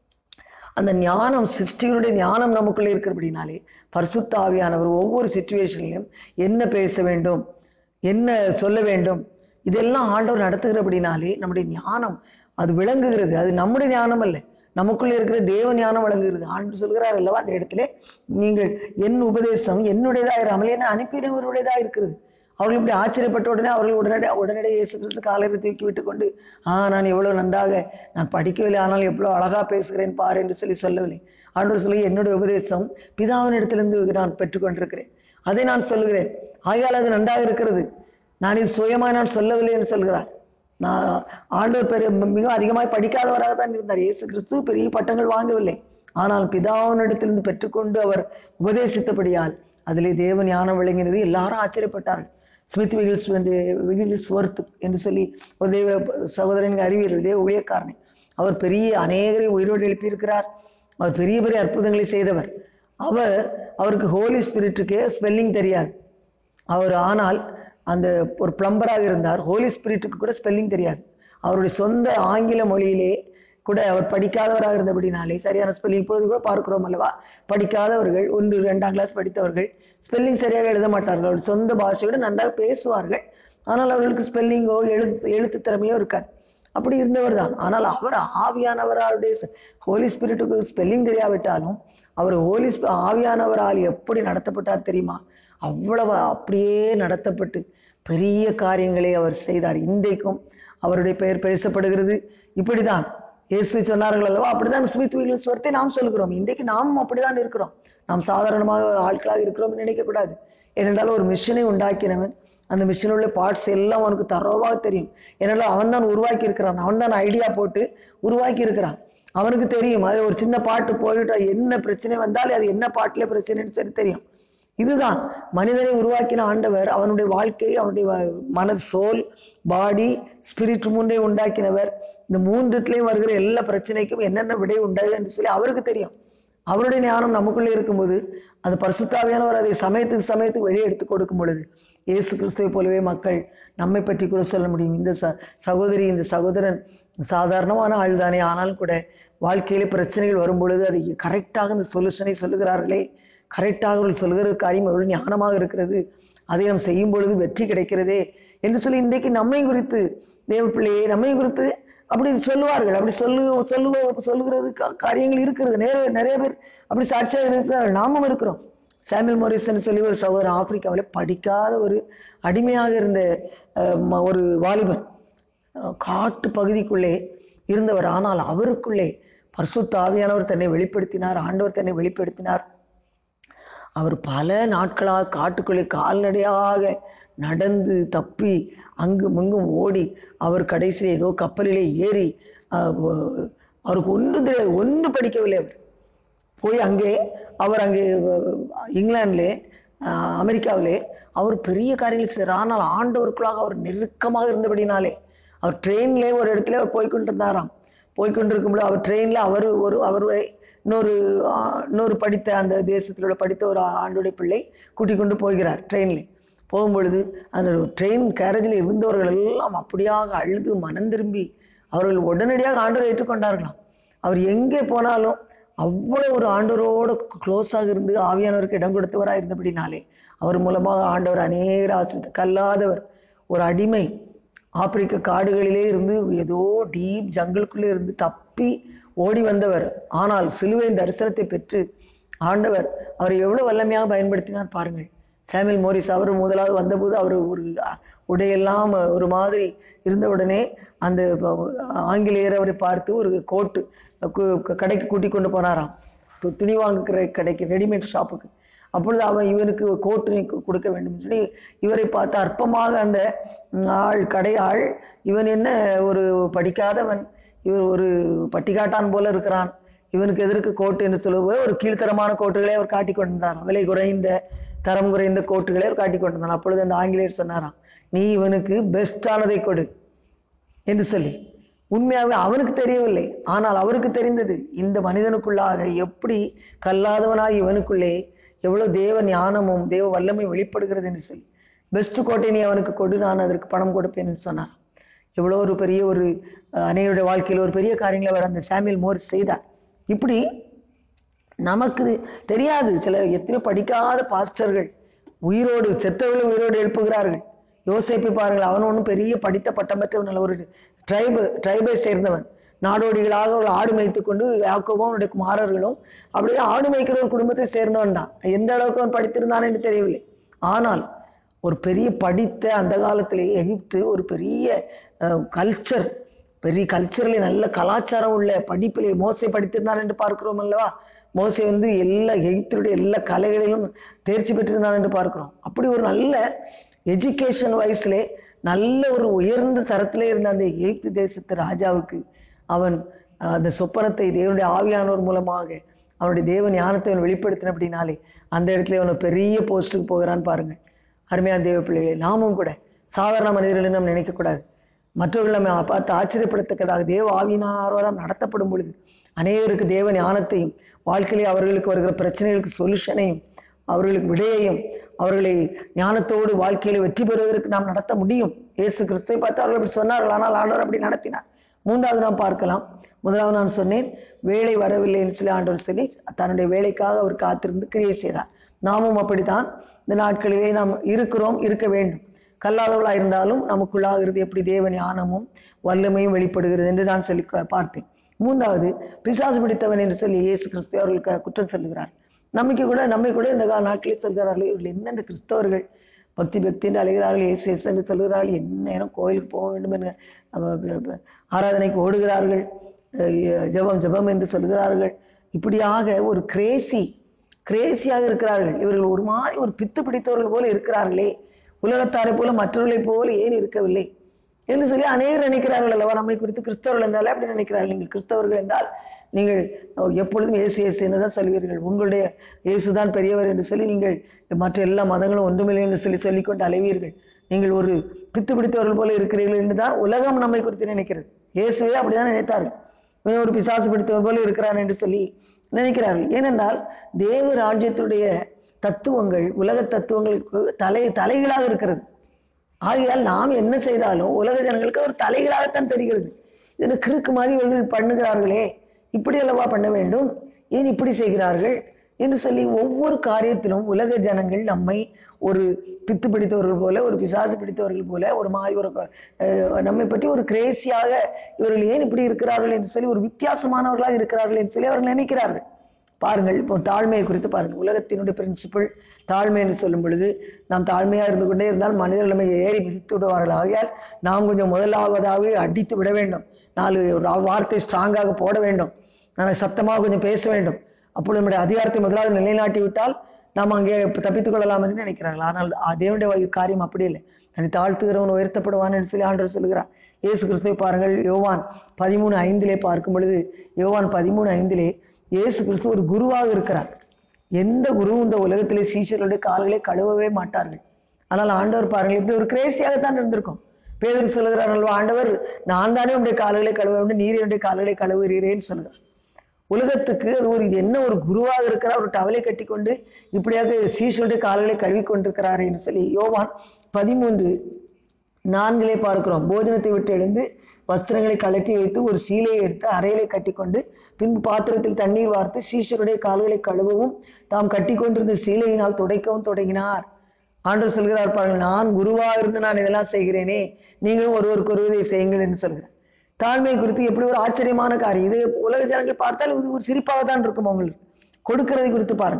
அந்த ஞானம் சிருஷ்டிகளுடைய ஞானம் நமக்குள்ளே இருக்கிறபடினாலே பரிசுத்த ஆவியானவர் ஒவ்வொரு சுச்சுவேஷன்லையும் என்ன பேச வேண்டும் என்ன சொல்ல வேண்டும் இதெல்லாம் ஆண்டவர் நடத்துகிறபடினாலே நம்முடைய ஞானம் அது விளங்குகிறது அது நம்முடைய ஞானம் அல்ல நமக்குள்ளே இருக்கிற தேவ ஞானம் விளங்குகிறது ஆண்டு சொல்கிறார் அல்லவா அந்த இடத்துல நீங்கள் என் உபதேசம் என்னுடையதா இராமல் என்ன அனுப்பினவருடையதா இருக்கிறது அவர்கள் இப்படி ஆச்சரியப்பட்ட உடனே அவர்கள் உடனடி உடனடியே இயேசு கிறிஸ்து காலையில் தூக்கி விட்டு கொண்டு ஆ நான் எவ்வளவு நன்றாக நான் படிக்கவில்லை ஆனால் எவ்வளோ அழகா பேசுகிறேன் பார் என்று சொல்லி சொல்லவில்லை ஆண்டவர் சொல்லி என்னுடைய உபதேசம் பிதாவின் இடத்திலிருந்து நான் பெற்றுக்கொண்டிருக்கிறேன் அதை நான் சொல்லுகிறேன் ஆகையால் அது நன்றாக இருக்கிறது நான் இது சுயமாய் நான் சொல்லவில்லை என்று சொல்கிறார் நான் ஆண்டவர் பெரிய மிக அதிகமாய் படிக்காதவராக தான் இருந்தார் இயேசு கிறிஸ்து பெரிய பட்டங்கள் வாங்கவில்லை ஆனால் பிதாவினிடத்திலிருந்து பெற்றுக்கொண்டு அவர் உபதேசித்தபடியால் அதிலே தேவ ஞானம் விளங்கினது எல்லாரும் ஆச்சரியப்பட்டார்கள் ஸ்மித் விகில்ஸ் வந்து விகில்ஸ் ஒர்த் என்று சொல்லி ஒரு தெய்வ சகோதரன் அறிவியல் தேவ ஊழியக்காரனை அவர் பெரிய அநேகரை உயிரோடு எழுப்பியிருக்கிறார் அவர் பெரிய பெரிய அற்புதங்களை செய்தவர் அவர் அவருக்கு ஹோலி ஸ்பிரிட்டுக்கு ஸ்பெல்லிங் தெரியாது அவர் ஆனால் அந்த ஒரு பிளம்பராக இருந்தார் ஹோலி ஸ்பிரிட்டுக்கு கூட ஸ்பெல்லிங் தெரியாது அவருடைய சொந்த ஆங்கில மொழியிலே கூட அவர் படிக்காதவராக இருந்தபடினாலே சரியான ஸ்பெல்லிங் இப்பொழுது கூட பார்க்கிறோம் அல்லவா படிக்காதவர்கள் ஒன்று ரெண்டாம் கிளாஸ் படித்தவர்கள் ஸ்பெல்லிங் சரியாக எழுத மாட்டார்கள் அவருடைய சொந்த பாஷையோடு நன்றாக பேசுவார்கள் ஆனால் அவர்களுக்கு ஸ்பெல்லிங்கோ எழுத்து எழுத்து திறமையோ இருக்காது அப்படி இருந்தவர் தான் ஆனால் அவர் ஆவியானவராருடைய ஹோலி ஸ்பிரிட்டுக்கு ஸ்பெல்லிங் தெரியாவிட்டாலும் அவர் ஹோலி ஸ்பி- ஆவியானவரால் எப்படி நடத்தப்பட்டார் தெரியுமா அவ்வளவு அப்படியே நடத்தப்பட்டு பெரிய காரியங்களை அவர் செய்தார் இன்றைக்கும் அவருடைய பெயர் பேசப்படுகிறது இப்படிதான் இயேசு சொன்னார்கள் அல்லவா அப்படிதான் ஸ்மித் வில்லிஸ்வரத்தை நாம் சொல்கிறோம் இன்றைக்கு நாம் அப்படிதான் இருக்கிறோம் நாம் சாதாரணமாக ஆட்களாக இருக்கிறோம் என்று நினைக்கக்கூடாது ஏனென்றால் ஒரு மிஷினை உண்டாக்கினவன் அந்த மிஷினில் உள்ள பார்ட்ஸ் எல்லாம் அவனுக்கு தரோவாக தெரியும் ஏனென்றால் அவன் தான் உருவாக்கி இருக்கிறான் அவன் தான் ஐடியா போட்டு உருவாக்கி இருக்கிறான் அவனுக்கு தெரியும் அது ஒரு சின்ன பாட்டு போயிட்டா என்ன பிரச்சனை வந்தாலும் அது என்ன பாட்டில் பிரச்சனைன்னு சரி தெரியும் இதுதான் மனிதனை உருவாக்கின ஆண்டவர் அவனுடைய வாழ்க்கை அவனுடைய வ- மனது சோல் பாடி ஸ்பிரிட் மூன்றை உண்டாக்கினவர் இந்த மூன்றுத்திலையும் வருகிற எல்லா பிரச்சனைக்கும் என்னென்ன விடை உண்டாகுது என்று சொல்லி அவருக்கு தெரியும் அவருடைய ஞானம் நமக்குள்ளே இருக்கும்போது அந்த பரிசுத்தாவியானவர் அதை சமயத்துக்கு சமயத்துக்கு வெளியே எடுத்து கொடுக்கும் பொழுது இயேசு கிறிஸ்துவை போலவே மக்கள் நம்மை பற்றி கூட சொல்ல முடியும் இந்த ச சகோதரி இந்த சகோதரன் சாதாரணமான ஆள் தானே ஆனாலும் கூட வாழ்க்கையிலே பிரச்சனைகள் வரும் பொழுது அதை கரெக்டாக இந்த சொல்யூஷனை சொல்லுகிறார்களே கரெக்டாக அவர்கள் சொல்கிற காரியம் அவர்கள் ஞானமாக இருக்கிறது அதை நாம் செய்யும் பொழுது வெற்றி கிடைக்கிறதே என்று சொல்லி இன்றைக்கு நம்மை குறித்து தேவ பிள்ளையை நம்மை குறித்து அப்படி சொல்லுவார்கள் அப்படி சொல்லு சொல்லுவ சொல்லுகிறது கா- காரியங்கள் இருக்கிறது நிறைய நிறைய பேர் அப்படி சாட்சியாக இருக்கிறார்கள் நாமும் இருக்கிறோம் சாமுel மோரிசன் சொல்லி ஒரு சகோதரன் ஆப்பிரிக்காவில் படிக்காத ஒரு அடிமையாக இருந்த அஹ், ம- ஒரு வாலிபன் அஹ், காட்டு பகுதிக்குள்ளே இருந்தவர் ஆனால் அவருக்குள்ளே பரிசுத்த ஆவியானவர் தன்னை வெளிப்படுத்தினார் ஆண்டவர் தன்னை வெளிப்படுத்தினார் அவர் பல நாட்களாக காட்டுக்குள்ளே கால்நடையாக நடந்து தப்பி அங்கும் இங்கும் ஓடி அவர் கடைசியில் ஏதோ கப்பலிலே ஏறி அஹ், வ- அவருக்கு ஒன்றும் தெரியாது ஒன்றும் படிக்கவில்லை அவர் போய் அங்கே அவர் அங்கே அஹ், இங்கிலாந்திலே அஹ், அமெரிக்காவிலே அவர் பெரிய காரியங்கள் செய்தார் ஆனால் ஆண்டவருக்குள்ளாக அவர் நெருக்கமாக இருந்தபடினாலே அவர் ட்ரெயின்லே ஒரு இடத்துல அவர் போய்க்கொண்டிருந்தாராம் போய்க்கொண்டிருக்கும்போது அவர் ட்ரெயினில் அவர் ஒரு அவரை இன்னொரு ஆஹ், இன்னொரு படித்த அந்த தேசத்தில் உள்ள படித்த ஒரு ஆண்டுடைய பிள்ளை கூட்டிக் கொண்டு போகிறார் ட்ரெயினில் போகும்பொழுது அந்த ட்ரெயின் கேரேஜில் இருந்தவர்கள் எல்லாம் அப்படியாக அழுது மனம் திரும்பி அவர்கள் உடனடியாக ஆண்டவரை ஏற்றுக்கொண்டார்களாம் அவர் எங்கே போனாலும் அவ்வளோ ஒரு ஆண்டவரோடு க்ளோஸாக இருந்து ஆவியானவருக்கு இடம் கொடுத்தவராக இருந்தபடினாலே அவர் மூலமாக ஆண்டவர் அநேகர் ஆசிரியர் கல்லாதவர் ஒரு அடிமை ஆப்பிரிக்க காடுகளிலே இருந்து ஏதோ டீப் ஜங்கிள்குள்ளே இருந்து தப்பி ஓடி வந்தவர் ஆனால் சிலுவையின் தரிசனத்தை பெற்று ஆண்டவர் அவரை எவ்வளோ வல்லமையாக பயன்படுத்தினார் பாருங்கள் சாமுel மோரிஸ் அவர் முதலாவது வந்தபோது அவர் ஒரு உடையெல்லாம் ஒரு மாதிரி இருந்த உடனே அந்த ப- ஆங்கிலேயர் அவரை பார்த்து ஒரு கோட்டு கு- கு- கடைக்கு கூட்டி கொண்டு போனாராம் து- துணி வாங்குகிற கடைக்கு ரெடிமேட் ஷாப்புக்கு அப்பொழுது அவன் இவனுக்கு கோட்டு கொடுக்க வேண்டும் சொல்லி இவரை பார்த்து அற்பமாக அந்த ம், ஆள் கடை ஆள் இவன் என்ன ஒரு படிக்காதவன் இவர் ஒரு பட்டிக்காட்டான் போல இருக்கிறான் இவனுக்கு எதற்கு கோட்டு என்று சொல்லும்போது ஒரு கீழ்த்தரமான கோட்டுகளை அவர் காட்டிக் கொண்டிருந்தான் விலை குறைந்த தரம் குறைந்த கோட்டுகளை அவர் காட்டிக் கொண்டிருந்தான் அப்பொழுது அந்த ஆங்கிலேயர் சொன்னாராம் நீ இவனுக்கு பெஸ்டானதை கொடு என்று சொல்லி உண்மையாகவே அவனுக்கு தெரியவில்லை ஆனால் அவருக்கு தெரிந்தது இந்த மனிதனுக்குள்ளாக எப்படி கல்லாதவனாய் இவனுக்குள்ளே எவ்வளவு தேவ ஞானமும் தேவ வல்லமை வெளிப்படுகிறது என்று சொல்லி பெஸ்ட் கோட்டை நீ அவனுக்கு கொடு நான் அதற்கு பணம் கொடுப்பேன் என்று சொன்னார் எவ்வளோ ஒரு பெரிய ஒரு அஹ், அன்னையருடைய வாழ்க்கையில் ஒரு பெரிய காரியங்களை அவர் அந்த சாமியல் மோர் செய்தார் இப்படி நமக்கு தெரியாது சில எத்தனையோ படிக்காத பாஸ்டர்கள் உயிரோடு செத்தவர்களை உயிரோடு எழுப்புகிறார்கள் யோசிப்பை பாருங்கள் அவன் ஒன்றும் பெரிய படித்த பட்டம் பெற்றவன் அல்ல ஒரு ட்ரைபு ட்ரைபை சேர்ந்தவன் நாடோடிகளாக ஒரு ஆடு மேய்த்து கொண்டு யாக்கோவும் அவனுடைய குமாரர்களும் அப்படியே ஆடு மேய்க்கிற ஒரு குடும்பத்தை சேர்ந்தவன் தான் எந்த அளவுக்கு அவன் படித்திருந்தான் என்று தெரியவில்லை ஆனால் ஒரு பெரிய படித்த அந்த காலத்திலே எகிப்து ஒரு பெரிய கல்ச்சர் பெரிய கல்ச்சர்ல நல்ல கலாச்சாரம் உள்ள படிப்பிலே மோசை படித்திருந்தான் என்று பார்க்கிறோம் அல்லவா மோசை வந்து எல்லா எகிப்துடைய எல்லா கலைகளிலும் தேர்ச்சி பெற்றிருந்தான் என்று பார்க்கிறோம் அப்படி ஒரு நல்ல எஜுகேஷன் வயசுலே நல்ல ஒரு உயர்ந்த தரத்திலே இருந்த அந்த எகிப்து தேசத்து ராஜாவுக்கு அவன் அஹ், அந்த சொப்பனத்தை தேவனுடைய ஆவியானவர் மூலமாக அவனுடைய தேவ ஞானத்தை அவன் வெளிப்படுத்தின அப்படின்னாலே அந்த இடத்துல அவன் ஒரு பெரிய போஸ்ட்டுக்கு போகிறான்னு பாருங்கள் அருமையான தேவ பிள்ளைகளே நாமும் கூட சாதாரண மனிதர்களை நாம் நினைக்கக்கூடாது மற்றவர்கள் நம்ம பார்த்து ஆச்சரியப்படத்தக்கதாக தேவ ஆவியினாரோரம் நடத்தப்படும் பொழுது அநேகருக்கு தேவ ஞானத்தையும் வாழ்க்கையிலே அவர்களுக்கு வருகிற பிரச்சனைகளுக்கு சொல்யூஷனையும் அவர்களுக்கு விடையையும் அவர்களை ஞானத்தோடு வாழ்க்கையில வெற்றி பெறுவதற்கு நாம் நடத்த முடியும் இயேசு கிறிஸ்துவை பார்த்து அவர்கள் அப்படி சொன்னார்கள் ஆனால் ஆண்டவர் அப்படி நடத்தினார் மூன்றாவது நாம் பார்க்கலாம் முதலாவது நான் சொன்னேன் வேலை வரவில்லை என்று சொல்லி ஆண்டவர் சொல்லி தன்னுடைய வேலைக்காக அவர் காத்திருந்து கிரியை செய்தார் நாமும் அப்படித்தான் இந்த நாட்களிலே நாம் இருக்கிறோம் இருக்க வேண்டும் கல்லாதவர்களாக இருந்தாலும் நமக்குள்ளாக இருந்து எப்படி தேவ ஞானமும் வல்லமையும் வெளிப்படுகிறது என்று நான் சொல்லி க- பார்த்தேன் மூன்றாவது பிசாசு பிடித்தவன் என்று சொல்லி இயேசு கிறிஸ்து அவர்களுக்கு குற்றம் சொல்லுகிறார் நமக்கு கூட நம்மை கூட இந்த கால நாட்களில் சொல்கிறார்கள் இவர்கள் என்ன இந்த கிறிஸ்தவர்கள் பக்தி பக்தி என்று அழைகிறார்கள் இயேசு இயேசு என்று சொல்கிறார்கள் என்ன நேரம் கோயிலுக்கு போக வேண்டும் என்ற அவ- அவ- அவ- ஆராதனைக்கு ஓடுகிறார்கள் அஹ் ஜெபம் ஜெபம் என்று சொல்கிறார்கள் இப்படியாக ஒரு கிரேசி கிரேசியாக இருக்கிறார்கள் இவர்கள் ஒரு மாதிரி ஒரு பித்து பிடித்தவர்கள் போல இருக்கிறார்களே உலகத்தாரை போல மற்றவர்களைப் போல ஏன் இருக்கவில்லை என்று சொல்லி அநேகர் நினைக்கிறார்கள் அல்லவா நம்மை குறித்து கிறிஸ்தவர்கள் என்றாலே அப்படி நினைக்கிறார்கள் நீங்கள் கிறிஸ்தவர்கள் என்றால் நீங்கள் எப்பொழுதும் இயேசு இயேசு என்று தான் சொல்வீர்கள் உங்களுடைய இயேசுதான் பெரியவர் என்று சொல்லி நீங்கள் மற்ற எல்லா மதங்களும் ஒன்றுமில்லை என்று சொல்லி சொல்லிக்கொண்டு அலைவீர்கள் நீங்கள் ஒரு பித்து பிடித்தவர்கள் போல இருக்கிறீர்கள் என்று தான் உலகம் நம்மை குறித்து நினைக்கிறது இயேசுவே அப்படிதான் நினைத்தார்கள் இவன் ஒரு பிசாசு பிடித்தவர் போல இருக்கிறான் என்று சொல்லி நினைக்கிறார்கள் ஏனென்றால் தேவ ராஜ்யத்துடைய தத்துவங்கள் உலக தத்துவங்களுக்கு தலை தலைகளாக இருக்கிறது ஆகையால் நாம் என்ன செய்தாலும் உலக ஜனங்களுக்கு ஒரு தலைகளாகத்தான் தெரிகிறது இது கிறுக்கு மாதிரி இவர்கள் பண்ணுகிறார்களே இப்படி அல்லவா பண்ண வேண்டும் ஏன் இப்படி செய்கிறார்கள் என்று சொல்லி ஒவ்வொரு காரியத்திலும் உலக ஜனங்கள் நம்மை ஒரு பித்து பிடித்தவர்கள் போல ஒரு பிசாசு பிடித்தவர்கள் போல ஒரு மாதிரி ஒரு அஹ், நம்மை பற்றி ஒரு கிரேசியாக இவர்கள் ஏன் இப்படி இருக்கிறார்கள் என்று சொல்லி ஒரு வித்தியாசமானவர்களாக இருக்கிறார்கள் என்று சொல்லி அவர்கள் நினைக்கிறார்கள் பாருங்கள் இப்போ தாழ்மையை குறித்து பாருங்கள் உலகத்தினுடைய பிரின்சிபிள் தாழ்மை என்று சொல்லும் பொழுது நாம் தாழ்மையாக இருந்து கொண்டே இருந்தால் மனிதர்கள் நம்மை ஏறி மிதித்து விடுவார்கள் ஆகையால் நாம் கொஞ்சம் முதலாவதாகவே அடித்து விட வேண்டும் நாலு ஒரு வார்த்தை ஸ்ட்ராங்காக போட வேண்டும் நான் சத்தமாக கொஞ்சம் பேச வேண்டும் அப்பொழுது நம்முடைய அதிகாரத்தை முதலாவது நிலைநாட்டி விட்டால் நாம் அங்கே தப்பித்துக் கொள்ளலாம் என்று நினைக்கிறார்கள் ஆனால் அ- தேவனுடைய வகை காரியம் அப்படி இல்லை தன்னை தாழ்த்துகிறவன் உயர்த்தப்படுவான் என்று சொல்லி ஆண்டவர் சொல்கிறார் இயேசு கிறிஸ்துவை பாருங்கள் யோவான் பதிமூணு ஐந்திலே பார்க்கும் பொழுது யோவான் பதிமூணு ஐந்திலே இயேசு கிறிஸ்து ஒரு குருவாக இருக்கிறார் எந்த குருவும் இந்த உலகத்திலே சீஷர்களுடைய கால்களை கழுவவே மாட்டார்கள் ஆனால் ஆண்டவர் பாருங்கள் இப்படி ஒரு கிரேசியாகத்தான் இருந்திருக்கும் பேதர் சொல்லுகிறார் அல்வா ஆண்டவர் நான் தானே உடைய கால்களை கழுவ வேண்டும் நீர் என்னுடைய கால்களை கழுவுகிறேன்னு சொல்கிறார் உலகத்துக்கு அது ஒரு இது என்ன ஒரு குருவாக இருக்கிறார் ஒரு டவலை கட்டிக்கொண்டு இப்படியாக சீஷருடைய கால்களை கழுவி கொண்டிருக்கிறார் என்று சொல்லி யோவான் பதிமூன்று நான்கிலே பார்க்கிறோம் போஜனத்தை விட்டு எழுந்து வஸ்திரங்களை கழட்டி வைத்து ஒரு சீலையை எடுத்து அறையிலே கட்டிக்கொண்டு பின்பு பாத்திரத்தில் தண்ணீர் வார்த்து சீஷருடைய கால்களை கழுவவும் தாம் கட்டி கொண்டிருந்த சீலையினால் துடைக்கவும் தொடங்கினார் ஆண்டவர் சொல்கிறார் பாருங்கள் நான் குருவாக இருந்து நான் இதெல்லாம் செய்கிறேனே நீங்களும் ஒருவருக்கு ஒருவர் இதை செய்யுங்கள் என்று சொல்கிறார் தாழ்மை குறித்து எப்படி ஒரு ஆச்சரியமான காரியம் இது உலக ஜனங்கள் பார்த்தால் இது ஒரு சிரிப்பாக தான் இருக்கும் அவங்களுக்கு கொடுக்கறதை குறித்து பாருங்க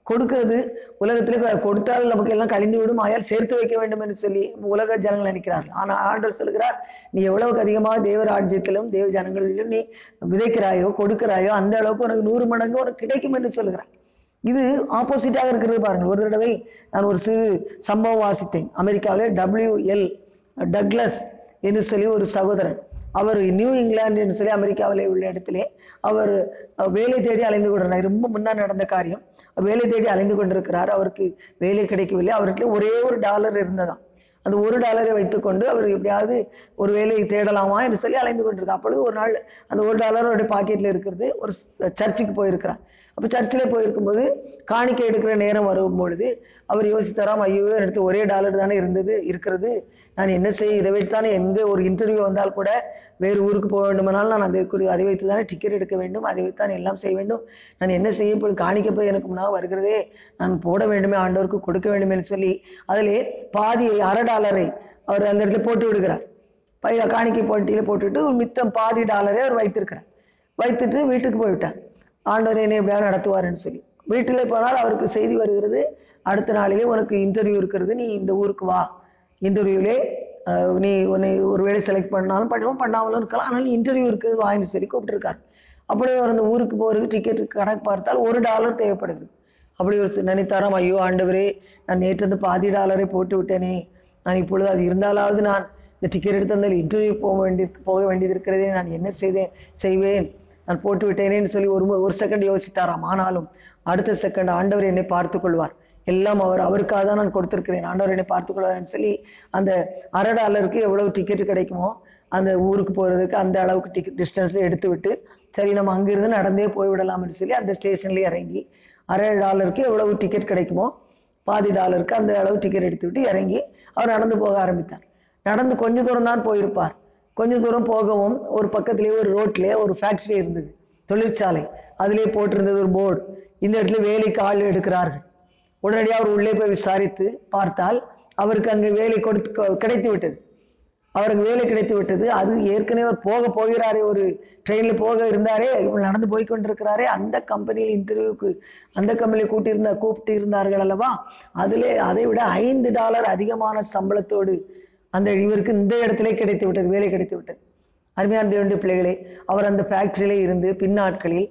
கொடுக்கிறது உலகத்திலே கொ- கொடுத்தால் நமக்கு எல்லாம் கழிந்து விடும் ஆயால் சேர்த்து வைக்க வேண்டும் என்று சொல்லி உலக ஜனங்கள் நினைக்கிறார்கள் ஆனால் ஆண்டவர் சொல்கிறார் நீ எவ்வளவுக்கு அதிகமாக தேவ ராஜ்யத்திலும் தேவ ஜனங்களிலும் நீ விதைக்கிறாயோ கொடுக்கிறாயோ அந்த அளவுக்கு உனக்கு நூறு மடங்கு உனக்கு கிடைக்கும் என்று சொல்கிறார் இது ஆப்போசிட்டாக இருக்கிறது பாருங்கள் ஒரு தடவை நான் ஒரு சிறு சம்பவம் வாசித்தேன் அமெரிக்காவிலே டபிள்யூஎல் டக்ளஸ் என்று சொல்லி ஒரு சகோதரன் அவர் நியூ இங்கிலாந்து என்று சொல்லி அமெரிக்காவிலே உள்ள இடத்திலே அவர் அஹ், வேலை தேடி அலைந்து கொண்டிருந்தார் ரொம்ப முன்னால் நடந்த காரியம் அவர் வேலை தேடி அலைந்து கொண்டிருக்கிறார் அவருக்கு வேலை கிடைக்கவில்லை அவருக்கு ஒரே ஒரு டாலர் இருந்ததாம் அந்த ஒரு டாலரை வைத்துக்கொண்டு அவர் எப்படியாவது ஒரு வேலையை தேடலாமா என்று சொல்லி அலைந்து கொண்டிருக்கார் அப்பொழுது ஒரு நாள் அந்த ஒரு டாலர் அவருடைய பாக்கெட்டில் இருக்கிறது ஒரு ச- சர்ச்சுக்கு போயிருக்கிறார் அப்போ சர்ச்சில் போயிருக்கும்போது காணிக்கை எடுக்கிற நேரம் வரும் பொழுது அவர் யோசித்தாராம் ஐயோ எடுத்து ஒரே டாலர் தானே இருந்தது இருக்கிறது நான் என்ன செய்ய இதை வைத்து தானே எந்த ஒரு இன்டர்வியூ வந்தால் கூட வேறு ஊருக்கு போக வேண்டுமானால் நான் அதை குறி அதை வைத்து தானே டிக்கெட் எடுக்க வேண்டும் அதை வைத்து தான் எல்லாம் செய்ய வேண்டும் நான் என்ன செய்ய இப்பொழுது காணிக்க போய் எனக்கு முன்னாக வருகிறதே நான் போட வேண்டுமே ஆண்டவருக்கு கொடுக்க வேண்டுமே என்று சொல்லி அதிலே பாதியை அரை டாலரை அவர் அந்த இடத்துல போட்டு விடுகிறார் பையில காணிக்கை போட்டியில் போட்டுவிட்டு ஒரு மித்தம் பாதி டாலரை அவர் வைத்திருக்கிறார் வைத்துட்டு வீட்டுக்கு போய்விட்டார் ஆண்டவர் என்னை எப்படியாவது நடத்துவாருன்னு சொல்லி வீட்டில் போனால் அவருக்கு செய்தி வருகிறது அடுத்த நாளிலே உனக்கு இன்டர்வியூ இருக்கிறது நீ இந்த ஊருக்கு வா இன்டர்வியூலே நீ உன்னை ஒரு வேலை செலக்ட் பண்ணாலும் பண்ணுவோம் பண்ணாமலும் இருக்கலாம் ஆனால் இன்டர்வியூ இருக்குது வாங்கி சொல்லி கூப்பிட்டுருக்காரு அப்படியே அவர் அந்த ஊருக்கு போகிறதுக்கு டிக்கெட் கணக்கு பார்த்தால் ஒரு டாலர் தேவைப்படுது அப்படி ஒரு நினைத்தாராம் ஐயோ ஆண்டவரே நான் நேற்று வந்து பாதி டாலரை போட்டு விட்டேனே நான் இப்பொழுது அது இருந்தாலாவது நான் இந்த டிக்கெட் எடுத்து வந்தால் இன்டர்வியூ போக வேண்டி போக வேண்டியது இருக்கிறதே நான் என்ன செய்தேன் செய்வேன் நான் போட்டு விட்டேனேன்னு சொல்லி ஒரு மு- ஒரு செகண்ட் யோசித்தாராம் ஆனாலும் அடுத்த செகண்ட் ஆண்டவர் என்னை பார்த்து கொள்வார் எல்லாம் அவர் அவருக்காக தான் நான் கொடுத்திருக்கிறேன் ஆண்டவர் என்னை பார்த்து கொள்வார்னு சொல்லி அந்த அரை டாலருக்கு எவ்வளவு டிக்கெட் கிடைக்குமோ அந்த ஊருக்கு போகிறதுக்கு அந்த அளவுக்கு டிக்கெட் டிஸ்டன்ஸில் எடுத்து விட்டு சரி நம்ம அங்கிருந்து நடந்தே போய்விடலாம்னு சொல்லி அந்த ஸ்டேஷன்லேயே இறங்கி அரை டாலருக்கு எவ்வளவு டிக்கெட் கிடைக்குமோ பாதி டாலருக்கு அந்த அளவு டிக்கெட் எடுத்து விட்டு இறங்கி அவர் நடந்து போக ஆரம்பித்தார் நடந்து கொஞ்ச தூரம் தான் போயிருப்பார் கொஞ்ச தூரம் போகவும் ஒரு பக்கத்திலேயே ஒரு ரோட்லேயே ஒரு ஃபேக்டரி இருந்தது தொழிற்சாலை அதிலே போட்டிருந்தது ஒரு போர்டு இந்த இடத்துல வேலைக்கு ஆள் எடுக்கிறார்கள் உடனடியாக அவர் உள்ளே போய் விசாரித்து பார்த்தால் அவருக்கு அங்கே வேலை கொடுத்து கிடைத்து விட்டது அவருக்கு வேலை கிடைத்து விட்டது அது ஏற்கனவே அவர் போக போகிறாரே ஒரு ட்ரெயினில் போக இருந்தாரே இவர் நடந்து போய் கொண்டிருக்கிறாரே அந்த கம்பெனியில் இன்டர்வியூக்கு அந்த கம்பெனியில் கூட்டியிருந்த கூப்பிட்டு இருந்தார்கள் அல்லவா அதிலே அதை விட ஐந்து டாலர் அதிகமான சம்பளத்தோடு அந்த இவருக்கு இந்த இடத்திலே கிடைத்து விட்டது வேலை கிடைத்து விட்டது அருமையான தேவனுடைய பிள்ளைகளே அவர் அந்த ஃபேக்டரியிலே இருந்து பின்னாட்களில்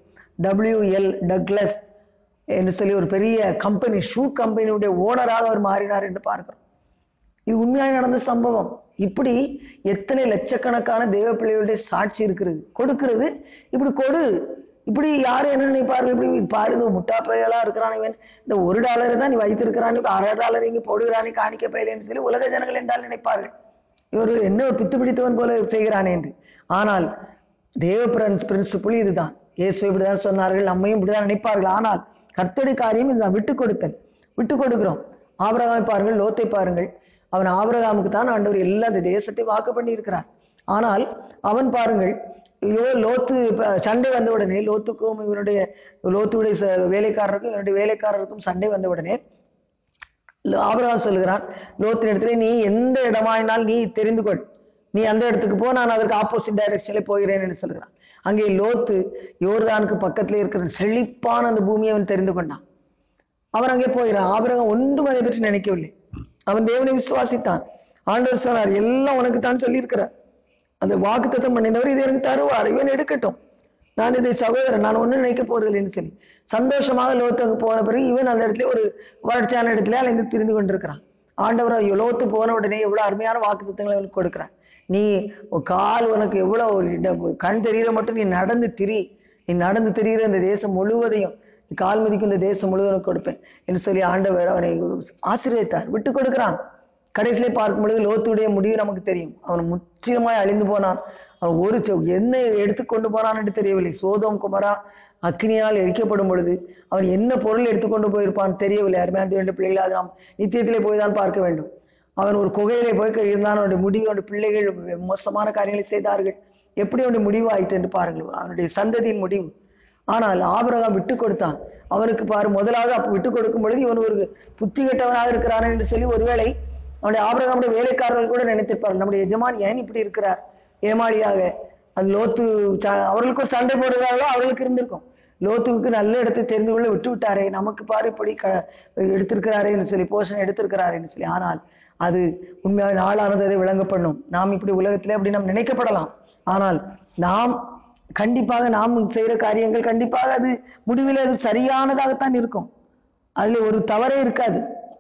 WL டக்ளஸ் என்று சொல்லி ஒரு பெரிய கம்பெனி ஷூ கம்பெனியுடைய ஓனராக அவர் மாறினார் என்று பார்க்கிறோம் இது உண்மையாக நடந்த சம்பவம் இப்படி எத்தனை லட்சக்கணக்கான தேவ பிள்ளைகளுடைய சாட்சி இருக்கிறது கொடுக்கிறது இப்படி கொடு இப்படி யார் என்ன நினைப்பார்கள் இப்படி பாரு இந்த முட்டா பையலா இருக்கிறான் இவன் இந்த ஒரு டாலரை தான் நீ வைத்திருக்கிறான் இப்ப அரை டாலர் இங்கே போடுகிறானே காணிக்க பயிலேன்னு சொல்லி உலக ஜனங்கள் என்றால் நினைப்பார்கள் இவர் என்ன ஒரு பித்து பிடித்தவன் போல செய்கிறானே என்று ஆனால் தேவ பிரின்சிபிள் இதுதான் இயேசு இப்படிதான் சொன்னார்கள் நம்மையும் இப்படிதான் நினைப்பார்கள் ஆனால் கர்த்தடி காரியம் இதுதான் விட்டு கொடுத்தல் விட்டு கொடுக்கிறோம் ஆபிரகாமை பாருங்கள் லோத்தை பாருங்கள் அவன் ஆபிரகாமுக்கு தான் ஆண்டவர் எல்லா இந்த தேசத்தை வாக்கு பண்ணி இருக்கிறார் ஆனால் அவன் பாருங்கள் ஐயோ லோத்து இப்ப சண்டை வந்த உடனே லோத்துக்கும் இவனுடைய லோத்துடைய ச- வேலைக்காரருக்கும் இவனுடைய வேலைக்காரருக்கும் சண்டை வந்த உடனே ஆபிரகாம் சொல்லுகிறான் லோத்தின் இடத்துல நீ எந்த இடமாயினால் நீ தெரிந்து கொள் நீ அந்த இடத்துக்கு போ நான் அதற்கு ஆப்போசிட் டைரக்ஷன்ல போகிறேன் என்று சொல்கிறான் அங்கே லோத்து யோர்தானுக்கு பக்கத்துல இருக்கிற செழிப்பான அந்த பூமியை அவன் தெரிந்து கொண்டான் அவன் அங்கே போகிறான் ஆபிரகாம் ஒன்றும் அதை பற்றி நினைக்கவில்லை அவன் தேவனை விசுவாசித்தான் ஆண்டவர் சொன்னார் எல்லாம் உனக்கு தான் சொல்லியிருக்கிறார் அந்த வாக்குத்தத்தம் பண்ணினவர் இது எனக்கு தருவார் இவன் எடுக்கட்டும் நான் இதை சகோதரன் நான் ஒன்றும் நினைக்க போறதில்லைன்னு சொல்லி சந்தோஷமாக லோத்து அங்கே போன பிறகு இவன் அந்த இடத்துல ஒரு வறட்சியான இடத்துல அலைந்து திரிந்து கொண்டிருக்கிறான் ஆண்டவர் ஐயோ, லோத்து போன உடனே எவ்வளவு அருமையான வாக்குத்தத்தங்களை அவனுக்கு கொடுக்கிறான் நீ உன் கால் உனக்கு எவ்வளவு இட- கண் தெரிகிற மட்டும் நீ நடந்து திரி நீ நடந்து திரிகிற இந்த தேசம் முழுவதையும் நீ கால் மிதிக்கும் இந்த தேசம் முழுவதும் கொடுப்பேன் என்று சொல்லி ஆண்டவர் அவனை ஆசீர்வதித்தார் விட்டு கொடுக்கிறான் கடைசியிலே பார்க்கும் பொழுது லோத்துடைய முடிவு நமக்கு தெரியும் அவன் முற்றிலுமாய் அழிந்து போனான் அவன் ஒரு செ- என்ன எடுத்துக்கொண்டு போனான் என்று தெரியவில்லை சோதோம் குமரா அக்னியால் எரிக்கப்படும் பொழுது அவன் என்ன பொருள் எடுத்துக்கொண்டு போயிருப்பான் தெரியவில்லை அருமையான வேண்டிய பிள்ளைகளை அது நாம் நித்தியத்திலே போய் தான் பார்க்க வேண்டும் அவன் ஒரு குகையிலே போய் இருந்தான் அவனுடைய முடிவு அவனுடைய பிள்ளைகள் மோசமான காரியங்களை செய்தார்கள் எப்படி அவனுடைய முடிவு ஆயிற்று என்று பாருங்கள் அவனுடைய சந்ததியின் முடிவு ஆனால் ஆபிரகாம் விட்டு கொடுத்தான் அவனுக்கு பாரு முதலாவது அப்ப விட்டு கொடுக்கும் பொழுது இவன் ஒரு புத்தி கெட்டவனாக இருக்கிறான் என்று சொல்லி ஒருவேளை அவனுடைய ஆபிரகாமுடைய வேலைக்காரர்கள் கூட நினைத்திருப்பார்கள் நம்முடைய எஜமான் ஏன் இப்படி இருக்கிறார் ஏமாளியாக அது லோத்து ச- அவர்களுக்கு ஒரு சண்டை போடுகிறார்களோ அவர்களுக்கு இருந்திருக்கும் லோத்துவுக்கு நல்ல இடத்தை தெரிந்து கொள்ள விட்டு விட்டாரே நமக்கு பாரு இப்படி க எடுத்திருக்கிறாரேன்னு சொல்லி போஷன் எடுத்திருக்கிறாரேன்னு சொல்லி ஆனால் அது உண்மையாக நாளானது அதை விளங்க பண்ணும் நாம் இப்படி உலகத்திலே அப்படி நாம் நினைக்கப்படலாம் ஆனால் நாம் கண்டிப்பாக நாம் செய்கிற காரியங்கள் கண்டிப்பாக அது முடிவில் அது சரியானதாகத்தான் இருக்கும் அதில் ஒரு தவறே இருக்காது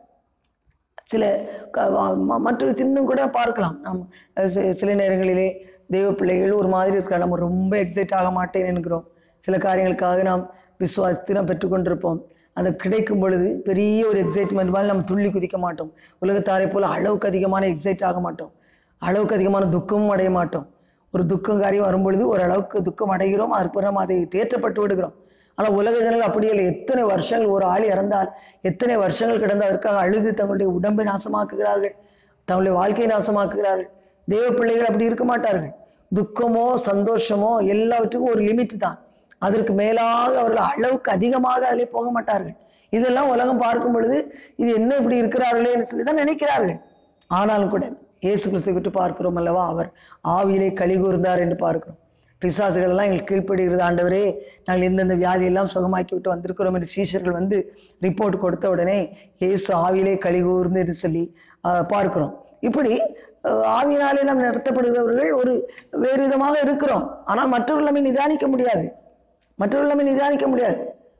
சில க- வ- ம- மற்றொரு சின்னம் கூட பார்க்கலாம் நாம் அஹ் சி- சில நேரங்களிலே தெய்வ பிள்ளைகள் ஒரு மாதிரி இருக்கிற நம்ம ரொம்ப எக்ஸைட் ஆக மாட்டேன் என்கிறோம் சில காரியங்களுக்காக நாம் விசுவாசத்தை நாம் பெற்றுக்கொண்டிருப்போம் அது கிடைக்கும் பொழுது பெரிய ஒரு எக்ஸைட்மெண்ட் மாதிரி நம்ம துள்ளி குதிக்க மாட்டோம் உலகத்தாரை போல அளவுக்கு அதிகமான எக்ஸைட் ஆக மாட்டோம் அளவுக்கு அதிகமான துக்கமும் அடைய மாட்டோம் ஒரு துக்கம் காரியம் வரும்பொழுது ஓரளவுக்கு துக்கம் அடைகிறோம் அதுக்கப்புறம் அதை தேற்றப்பட்டு விடுகிறோம் ஆனால் உலக ஜனங்கள் அப்படி இல்லை எத்தனை வருஷங்கள் ஒரு ஆள் இறந்தால் எத்தனை வருஷங்கள் கிடந்து அதற்காக அழுது தங்களுடைய உடம்பை நாசமாக்குகிறார்கள் தங்களுடைய வாழ்க்கையை நாசமாக்குகிறார்கள் தேவ பிள்ளைகள் அப்படி இருக்க மாட்டார்கள் துக்கமோ சந்தோஷமோ எல்லாவற்றுக்கும் ஒரு லிமிட் தான் அதற்கு மேலாக அவர்கள் அளவுக்கு அதிகமாக அதிலே போக மாட்டார்கள் இதெல்லாம் உலகம் பார்க்கும் பொழுது இது என்ன இப்படி இருக்கிறார்களேன்னு சொல்லி தான் நினைக்கிறார்கள் ஆனாலும் கூட இயேசு கிறிஸ்துவை விட்டு பார்க்கிறோம் அல்லவா அவர் ஆவியிலே களி கூர்ந்தார் என்று பார்க்கிறோம் பிசாசுகள் எல்லாம் எங்களுக்கு கீழ்ப்படுகிறது ஆண்டவரே நாங்கள் இந்தந்த வியாதியெல்லாம் சுகமாக்கி விட்டு வந்திருக்கிறோம் என்று சீஷர்கள் வந்து ரிப்போர்ட் கொடுத்த உடனே இயேசு ஆவியிலே களி கூர்ந்து என்று சொல்லி ஆஹ், பார்க்கிறோம் இப்படி ஆஹ், ஆவியினாலே நாம் நடத்தப்படுகிறவர்கள் ஒரு வேறு விதமாக இருக்கிறோம் ஆனால் மற்றவர்கள் நம்மை நிதானிக்க முடியாது மற்றவர்கள் நம்மை நிதானிக்க முடியாது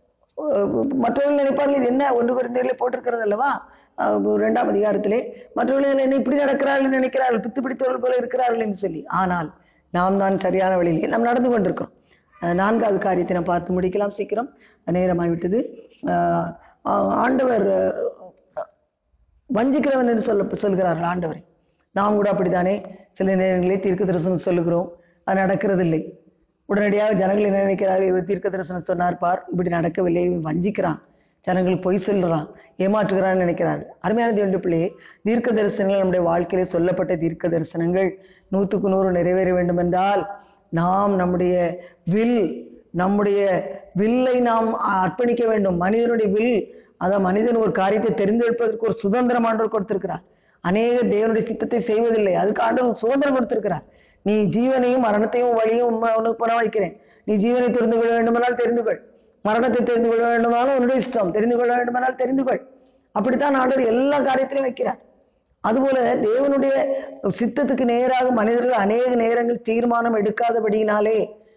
அஹ் மற்றவர்கள் நினைப்பார்கள் இது என்ன ஒன்று குறைந்தவர்களே போட்டிருக்கிறது அல்லவா அஹ் இரண்டாம் அதிகாரத்திலே மற்றவர்கள் என்ன இப்படி நடக்கிறார்கள் நினைக்கிறார்கள் பித்து பிடித்தவர்கள் போல இருக்கிறார்கள் என்று சொல்லி ஆனால் நாம் தான் சரியான வழியிலே நாம் நடந்து கொண்டிருக்கிறோம் அஹ் நான்காவது காரியத்தை நாம் பார்த்து முடிக்கலாம் சீக்கிரம் நேரமாகிவிட்டது அஹ் ஆ- ஆண்டவர் அஹ், வஞ்சிக்கிறவன் என்று சொல்ல சொல்கிறார்கள் ஆண்டவரை நாம் கூட அப்படித்தானே சில நேரங்களில் தீர்க்க தரிசனம் சொல்லுகிறோம் அது நடக்கிறதில்லை உடனடியாக ஜனங்கள் என்ன நினைக்கிறார்கள் இவர் தீர்க்க தரிசனம் சொன்னார் பார் இப்படி நடக்கவில்லை இவன் வஞ்சிக்கிறான் ஜனங்கள் பொய் சொல்கிறான் ஏமாற்றுகிறான்னு நினைக்கிறார்கள் அருமையான தேவனுடைய பிள்ளையே தீர்க்க தரிசனங்கள் நம்முடைய வாழ்க்கையிலே சொல்லப்பட்ட தீர்க்க தரிசனங்கள் நூற்றுக்கு நூறு நிறைவேற வேண்டும் என்றால் நாம் நம்முடைய வில் நம்முடைய வில்லை நாம் அர்ப்பணிக்க வேண்டும் மனிதனுடைய வில் அதான் மனிதன் ஒரு காரியத்தை தெரிந்தெடுப்பதற்கு ஒரு சுதந்திரம் ஆண்டவர் கொடுத்திருக்கிறார் அநேக தேவனுடைய சித்தத்தை செய்வதில்லை அதுக்கு ஆண்டவர் சுதந்திரம் கொடுத்திருக்கிறார் நீ ஜீவனையும் மரணத்தையும் வழியும் உண்மை- உனக்கு புற வைக்கிறேன் நீ ஜீவனை தெரிந்து கொள்ள வேண்டுமானால் தெரிந்து கொள் மரணத்தை தெரிந்து கொள்ள வேண்டுமானாலும் உன்னுடைய இஷ்டம் தெரிந்து கொள்ள வேண்டுமானால் தெரிந்து கொள் அப்படித்தான் ஆண்டவர் எல்லா காரியத்திலையும் வைக்கிறார் அதுபோல தேவனுடைய சித்தத்துக்கு நேராக மனிதர்கள் அநேக நேரங்கள் தீர்மானம் எடுக்காதபடியினாலே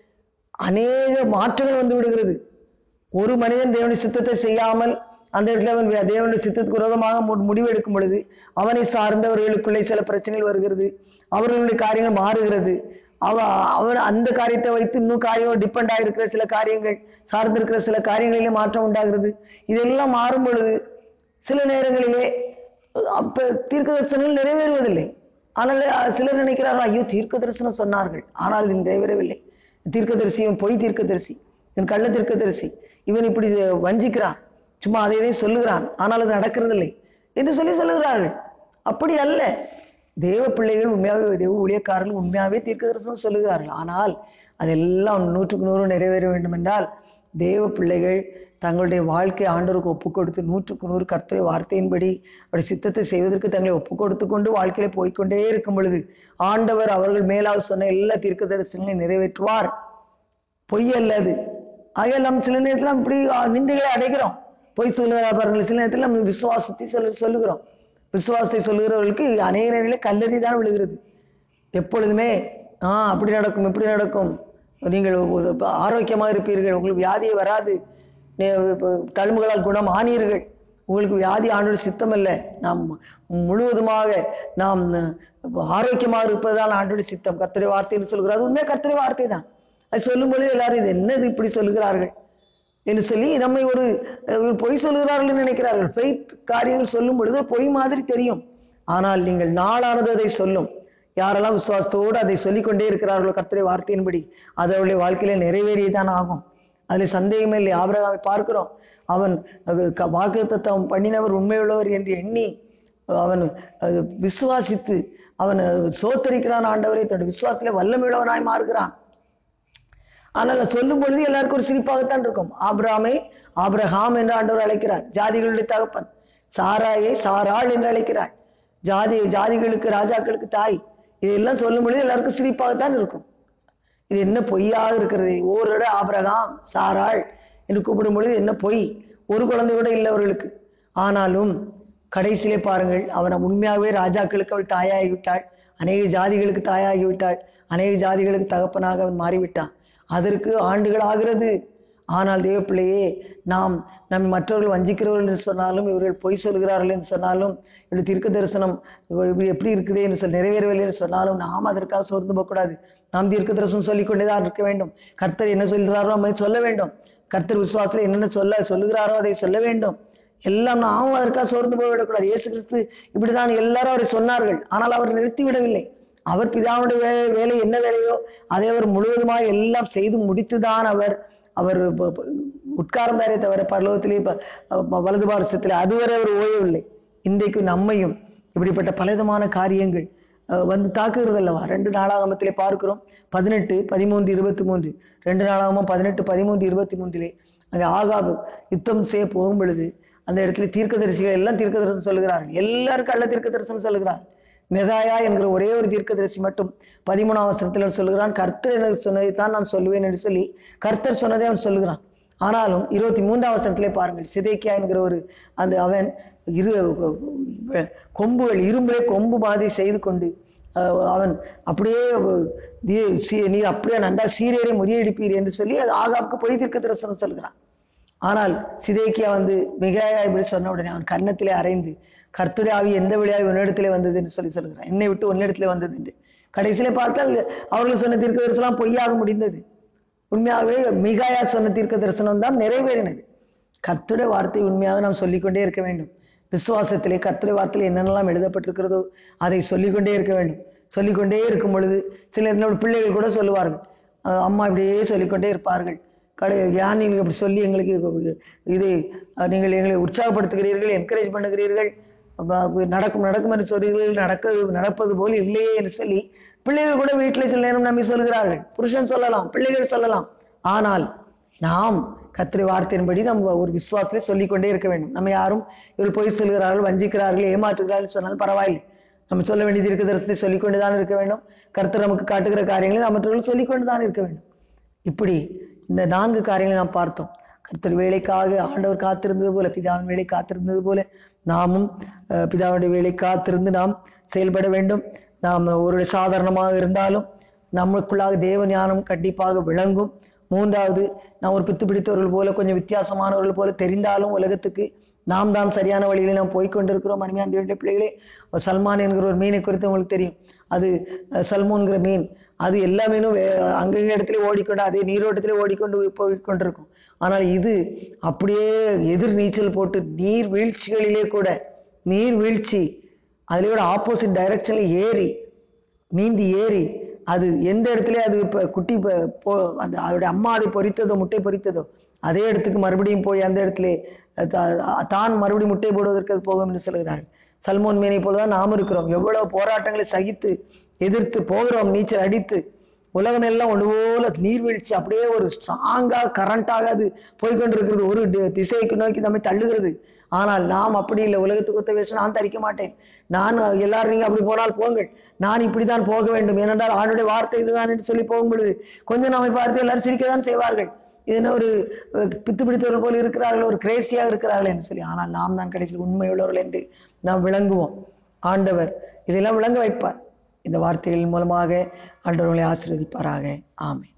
அநேக மாற்றங்கள் வந்து விடுகிறது ஒரு மனிதன் தேவனுடைய சித்தத்தை செய்யாமல் அந்த இடத்துல அவன் வே- தேவனுடைய சித்தத்துக்கு விரோதமாக மு- முடிவு எடுக்கும் பொழுது அவனை சார்ந்தவர்களுக்குள்ளே சில பிரச்சனைகள் வருகிறது அவர்களுடைய காரியங்கள் மாறுகிறது அவ அவன் அந்த காரியத்தை வைத்து இன்னும் காரியம் டிபெண்ட் ஆகிருக்கிற சில காரியங்கள் சார்ந்திருக்கிற சில காரியங்களிலே மாற்றம் உண்டாகிறது இதெல்லாம் மாறும் பொழுது சில நேரங்களிலே அப்ப தீர்க்க தரிசனங்கள் நிறைவேறுவதில்லை ஆனால் அஹ், சிலர் நினைக்கிறார்கள் ஐயோ தீர்க்க தரிசனம் சொன்னார்கள் ஆனால் இது நிறைவேறவில்லை தீர்க்கதரிசி இவன் பொய் தீர்க்கதரிசி இவன் கள்ள தீர்க்கதரிசி இவன் இப்படி வஞ்சிக்கிறான் சும்மா அதை இதையும் சொல்லுகிறான் ஆனால் அது நடக்கிறதில்லை என்று சொல்லி சொல்லுகிறார்கள் அப்படி அல்ல தேவ பிள்ளைகள் உண்மையாகவே தேவ ஊழியக்காரர்கள் உண்மையாகவே தீர்க்க தரிசனம் சொல்லுகிறார்கள் ஆனால் அதெல்லாம் நூற்றுக்கு நூறு நிறைவேற வேண்டும் என்றால் தேவ பிள்ளைகள் தங்களுடைய வாழ்க்கை ஆண்டவருக்கு ஒப்பு கொடுத்து நூற்றுக்கு நூறு கர்த்தரை வார்த்தையின்படி அவருடைய சித்தத்தை செய்வதற்கு தங்களை ஒப்பு கொடுத்து கொண்டு வாழ்க்கையில போய்க்கொண்டே இருக்கும் பொழுது ஆண்டவர் அவர்கள் மேலாக சொன்ன எல்லா தீர்க்க தரிசனங்களையும் நிறைவேற்றுவார் பொய் அல்ல அது ஆகையால் நம்ம சில நேரத்தில் நம்ம இப்படி ஆ, நிந்தைகளை அடைகிறோம் பொய் சொல்லுகிறா பாருங்கள் சில நேரத்தில் நம்ம விசுவாசத்தை சொல்லு சொல்லுகிறோம் விசுவாசத்தை சொல்லுகிறவர்களுக்கு அநேக நேரங்களில் கல்லறி தான் விழுகிறது எப்பொழுதுமே ஆ அப்படி நடக்கும் இப்படி நடக்கும் நீங்கள் ஒரு ஆரோக்கியமாக இருப்பீர்கள் உங்களுக்கு வியாதியே வராது நீ இப்ப தழும்புகளால் குணம் ஆனீர்கள் உங்களுக்கு வியாதி ஆண்டோட சித்தம் அல்ல நாம் முழுவதுமாக நாம் ஆரோக்கியமாக இருப்பதுதான் ஆண்டோட சித்தம் கர்த்தரை வார்த்தைன்னு சொல்கிறார் அது உண்மையாக கர்த்தரை வார்த்தை தான் அது சொல்லும் பொழுது எல்லாரும் இது என்னது இப்படி சொல்லுகிறார்கள் என்று சொல்லி நம்மை ஒரு அஹ், பொய் சொல்லுகிறார்கள் என்று நினைக்கிறார்கள் பொய் காரியங்கள் சொல்லும் பொழுது பொய் மாதிரி தெரியும் ஆனால் நீங்கள் நாளானது அதை சொல்லும் யாரெல்லாம் விசுவாசத்தோடு அதை சொல்லிக்கொண்டே இருக்கிறார்களோ கர்த்தரை வார்த்தையின்படி அது அவருடைய வாழ்க்கையில நிறைவேறியதான் ஆகும் அதில் சந்தேகமே இல்லை ஆபிரகாமை பார்க்கிறோம் அவன் வாக்கு தத்துவம் பண்ணினவர் உண்மையுள்ளவர் என்று எண்ணி அவன் அது விசுவாசித்து அவன் சோத்தரிக்கிறான் ஆண்டவரை தன்னுடைய விசுவாசத்திலே வல்லமையுள்ளவனாய் மாறுகிறான் ஆனால் அது சொல்லும் பொழுது எல்லாருக்கும் ஒரு சிரிப்பாகத்தான் இருக்கும் ஆபிராமை ஆபிரகாம் என்று ஆண்டவர் அழைக்கிறார் ஜாதிகளுடைய தகப்பன் சாராயை சாராள் என்று அழைக்கிறார் ஜாதி ஜாதிகளுக்கு ராஜாக்களுக்கு தாய் இதெல்லாம் சொல்லும் பொழுது எல்லாருக்கும் சிரிப்பாகத்தான் இருக்கும் இது என்ன பொய்யாக இருக்கிறது ஓரிட ஆபிரகாம் சாராள் என்று கூப்பிடும் பொழுது என்ன பொய் ஒரு குழந்தை கூட இல்லை அவர்களுக்கு ஆனாலும் கடைசியிலே பாருங்கள் அவன் உண்மையாகவே ராஜாக்களுக்கு அவள் தாயாகிவிட்டாள் அநேக ஜாதிகளுக்கு தாயாகிவிட்டாள் அநேக ஜாதிகளுக்கு தகப்பனாக அவன் மாறிவிட்டான் அதற்கு ஆண்டுகள் ஆகிறது ஆனால் தேவ பிள்ளையே நாம் நம் மற்றவர்கள் வஞ்சிக்கிறவர்கள் என்று சொன்னாலும் இவர்கள் பொய் சொல்கிறார்கள் என்று சொன்னாலும் இப்படி தீர்க்க தரிசனம் இப்படி எப்படி இருக்குது என்று சொல்லி நிறைவேறவில்லை என்று சொன்னாலும் நாம் அதற்காக சோர்ந்து போகக்கூடாது நாம் தீர்க்க தரிசனம் சொல்லிக்கொண்டே தான் இருக்க வேண்டும் கர்த்தர் என்ன சொல்கிறாரோ நம்ம சொல்ல வேண்டும் கர்த்தர் விசுவாசத்தில் என்னென்ன சொல்ல சொல்லுகிறாரோ அதை சொல்ல வேண்டும் எல்லாம் நாம் அதற்காக சோர்ந்து போய் விடக்கூடாது இயேசு கிறிஸ்து இப்படிதான் எல்லாரும் அவரை சொன்னார்கள் ஆனால் அவர் நிறுத்தி விடவில்லை அவர் பிதாவுடைய வே வேலை என்ன வேலையோ அதை அவர் முழுவதுமாக எல்லாம் செய்து முடித்துதான் அவர் அவர் ப- ப- உட்கார்ந்தாரே தவிர பரலோகத்திலே ப- ப- வலது பாரசத்திலே அதுவரை அவர் ஓயவில்லை இன்றைக்கு நம்மையும் இப்படிப்பட்ட பலவிதமான காரியங்கள் அஹ், வந்து தாக்குகிறது அல்லவா ரெண்டு நாளாகமத்திலே பார்க்கிறோம் பதினெட்டு பதிமூன்று இருபத்தி மூன்று ரெண்டு நாளாகமும் பதினெட்டு பதிமூன்று இருபத்தி மூன்றிலே அங்கே ஆகாபு யுத்தம் செய்ய போகும் பொழுது அந்த இடத்துல தீர்க்கதரிசிகள் எல்லாம் தீர்க்கதரிசனம் சொல்லுகிறார்கள் எல்லாரும் கள்ள தீர்க்கதரிசனம் சொல்லுகிறார் மெகாயா என்கிற ஒரே ஒரு தீர்க்கதரிசி மட்டும் பதிமூணாம் வசனத்தில் அவன் சொல்லுகிறான் கர்த்தர் எனக்கு சொன்னதை தான் நான் சொல்லுவேன் என்று சொல்லி கர்த்தர் சொன்னதை அவன் சொல்லுகிறான் ஆனாலும் இருபத்தி மூன்றாம் வசனத்திலே பாருங்கள் சிதைக்கியா என்கிற ஒரு அந்த அவன் இரு கொம்புகள் இரும்பே கொம்பு மாதிரி செய்து கொண்டு அஹ், அவன் அப்படியே அஹ், நீ- சீ- நீர் அப்படியே நன்றா சீரியரை முறியடிப்பீர் என்று சொல்லி அது ஆகாவுக்கு பொய் தீர்க்க தரிசனம் சொல்கிறான் ஆனால் சிதேக்கியா வந்து மிகாயா இப்படி சொன்ன உடனே அவன் கன்னத்திலே அரைந்து கர்த்தருடைய ஆவி எந்த வழியாக உன்னிடத்திலே வந்தது என்று சொல்லி சொல்கிறான் என்னை விட்டு உன்னிடத்திலே வந்தது என்று கடைசியிலே பார்த்தால் அவர்கள் சொன்ன தீர்க்க தரிசனம் பொய்யாக முடிந்தது உண்மையாகவே மிகாயா சொன்ன தீர்க்க தரிசனம் தான் நிறைவேறினது கர்த்தருடைய வார்த்தை உண்மையாக நாம் சொல்லிக்கொண்டே இருக்க வேண்டும் விசுவாசத்திலே கர்த்தருடைய வார்த்தையில் என்னென்னலாம் எழுதப்பட்டிருக்கிறதோ அதை சொல்லிக்கொண்டே இருக்க வேண்டும் சொல்லிக்கொண்டே இருக்கும் பொழுது சில என்னோட பிள்ளைகள் கூட சொல்லுவார்கள் அஹ் அம்மா இப்படியே சொல்லிக்கொண்டே இருப்பார்கள் கடை ஏன் நீங்கள் இப்படி சொல்லி எங்களுக்கு இது அஹ், நீங்கள் எங்களை உற்சாகப்படுத்துகிறீர்கள் என்கரேஜ் பண்ணுகிறீர்கள் அப்ப- அப்ப நடக்கும் நடக்கும் என்று சொல்கிறீர்கள் நடக்க நடப்பது போல் இல்லையே என்று சொல்லி பிள்ளைகள் கூட வீட்டில் சில நேரம் நம்பி சொல்கிறார்கள் புருஷன் சொல்லலாம் பிள்ளைகள் சொல்லலாம் ஆனால் நாம் கத்திரி வார்த்தையின்படி நம்ம ஒரு விசுவாசத்திலே சொல்லிக்கொண்டே இருக்க வேண்டும் நம்ம யாரும் இவர் பொய் சொல்கிறார்கள் வஞ்சிக்கிறார்கள் ஏமாற்றுகிறார்கள் சொன்னாலும் பரவாயில்லை நம்ம சொல்ல வேண்டியது இருக்க தரிசனத்தை சொல்லிக்கொண்டு தான் இருக்க வேண்டும் கர்த்தர் நமக்கு காட்டுகிற காரியங்களை நாம் மற்றவர்கள் சொல்லிக்கொண்டு தான் இருக்க வேண்டும் இப்படி இந்த நான்கு காரியங்களை நாம் பார்த்தோம் கர்த்தர் வேலைக்காக ஆண்டவர் காத்திருந்தது போல பிதாவின் வேலை காத்திருந்தது போல நாமும் அஹ், பிதாவுடைய வேலை காத்திருந்து நாம் செயல்பட வேண்டும் நாம் ஒரு சாதாரணமாக இருந்தாலும் நமக்குள்ளாக தேவ ஞானம் கண்டிப்பாக விளங்கும் மூன்றாவது நாம் ஒரு பித்து பிடித்தவர்கள் போல கொஞ்சம் வித்தியாசமானவர்கள் போல தெரிந்தாலும் உலகத்துக்கு நாம் தான் சரியான வழியில் நாம் போய் கொண்டிருக்கிறோம் அருமையான தேவனுடைய பிள்ளைகளே சல்மான் என்கிற ஒரு மீனை குறித்து உங்களுக்கு தெரியும் அது அஹ், சல்மோன்கிற மீன் அது எல்லா மீனும் வே- அங்கங்க இடத்துல ஓடிக்கொண்டு அதே நீரோட்டத்திலே ஓடிக்கொண்டு போய் கொண்டிருக்கும் ஆனால் இது அப்படியே எதிர் நீச்சல் போட்டு நீர் வீழ்ச்சிகளிலே கூட நீர் வீழ்ச்சி அதிலோட ஆப்போசிட் டைரக்ஷனில் ஏறி நீந்தி ஏறி அது எந்த இடத்துல அது இப்போ குட்டி ப- போ அந்த அதோடைய அம்மா அதை பொரித்ததோ முட்டை பொரித்ததோ அதே இடத்துக்கு மறுபடியும் போய் அந்த இடத்துல தா- தான் மறுபடியும் முட்டை போடுவதற்கு அது போகும் என்று சொல்கிறார்கள் சல்மோன் மீனை போல தான் நாம் இருக்கிறோம் எவ்வளவு போராட்டங்களை சகித்து எதிர்த்து போகிறோம் நீச்சல் அடித்து உலகம் எல்லாம் ஒன்று போல நீர்வீழ்ச்சி அப்படியே ஒரு ஸ்ட்ராங்காக கரண்டாக அது போய்கொண்டிருக்கிறது ஒரு தி- திசைக்கு நோக்கி நம்மை தள்ளுகிறது ஆனால் நாம் அப்படி இல்லை உலகத்துக்கு ஒத்த வேஷம் நான் தரிக்க மாட்டேன் நான் எல்லாரும் நீங்க அப்படி போனால் போங்கள் நான் இப்படித்தான் போக வேண்டும் ஏனென்றால் ஆண்டுடைய வார்த்தை இதுதான் என்று சொல்லி போகும் பொழுது கொஞ்சம் நம்மை பார்த்து எல்லாரும் சிரிக்க தான் செய்வார்கள் இது என்ன ஒரு அஹ், பித்து பிடித்தவர்கள் போல இருக்கிறார்கள் ஒரு கிரேசியாக இருக்கிறார்கள் என்று சொல்லி ஆனால் நாம் தான் கடைசியில் உண்மையுள்ளவர்கள் என்று நாம் விளங்குவோம் ஆண்டவர் இதெல்லாம் விளங்க வைப்பார் இந்த வார்த்தைகள் மூலமாக ஆண்டவர்களை ஆசீர்வதிப்பாராக ஆமென்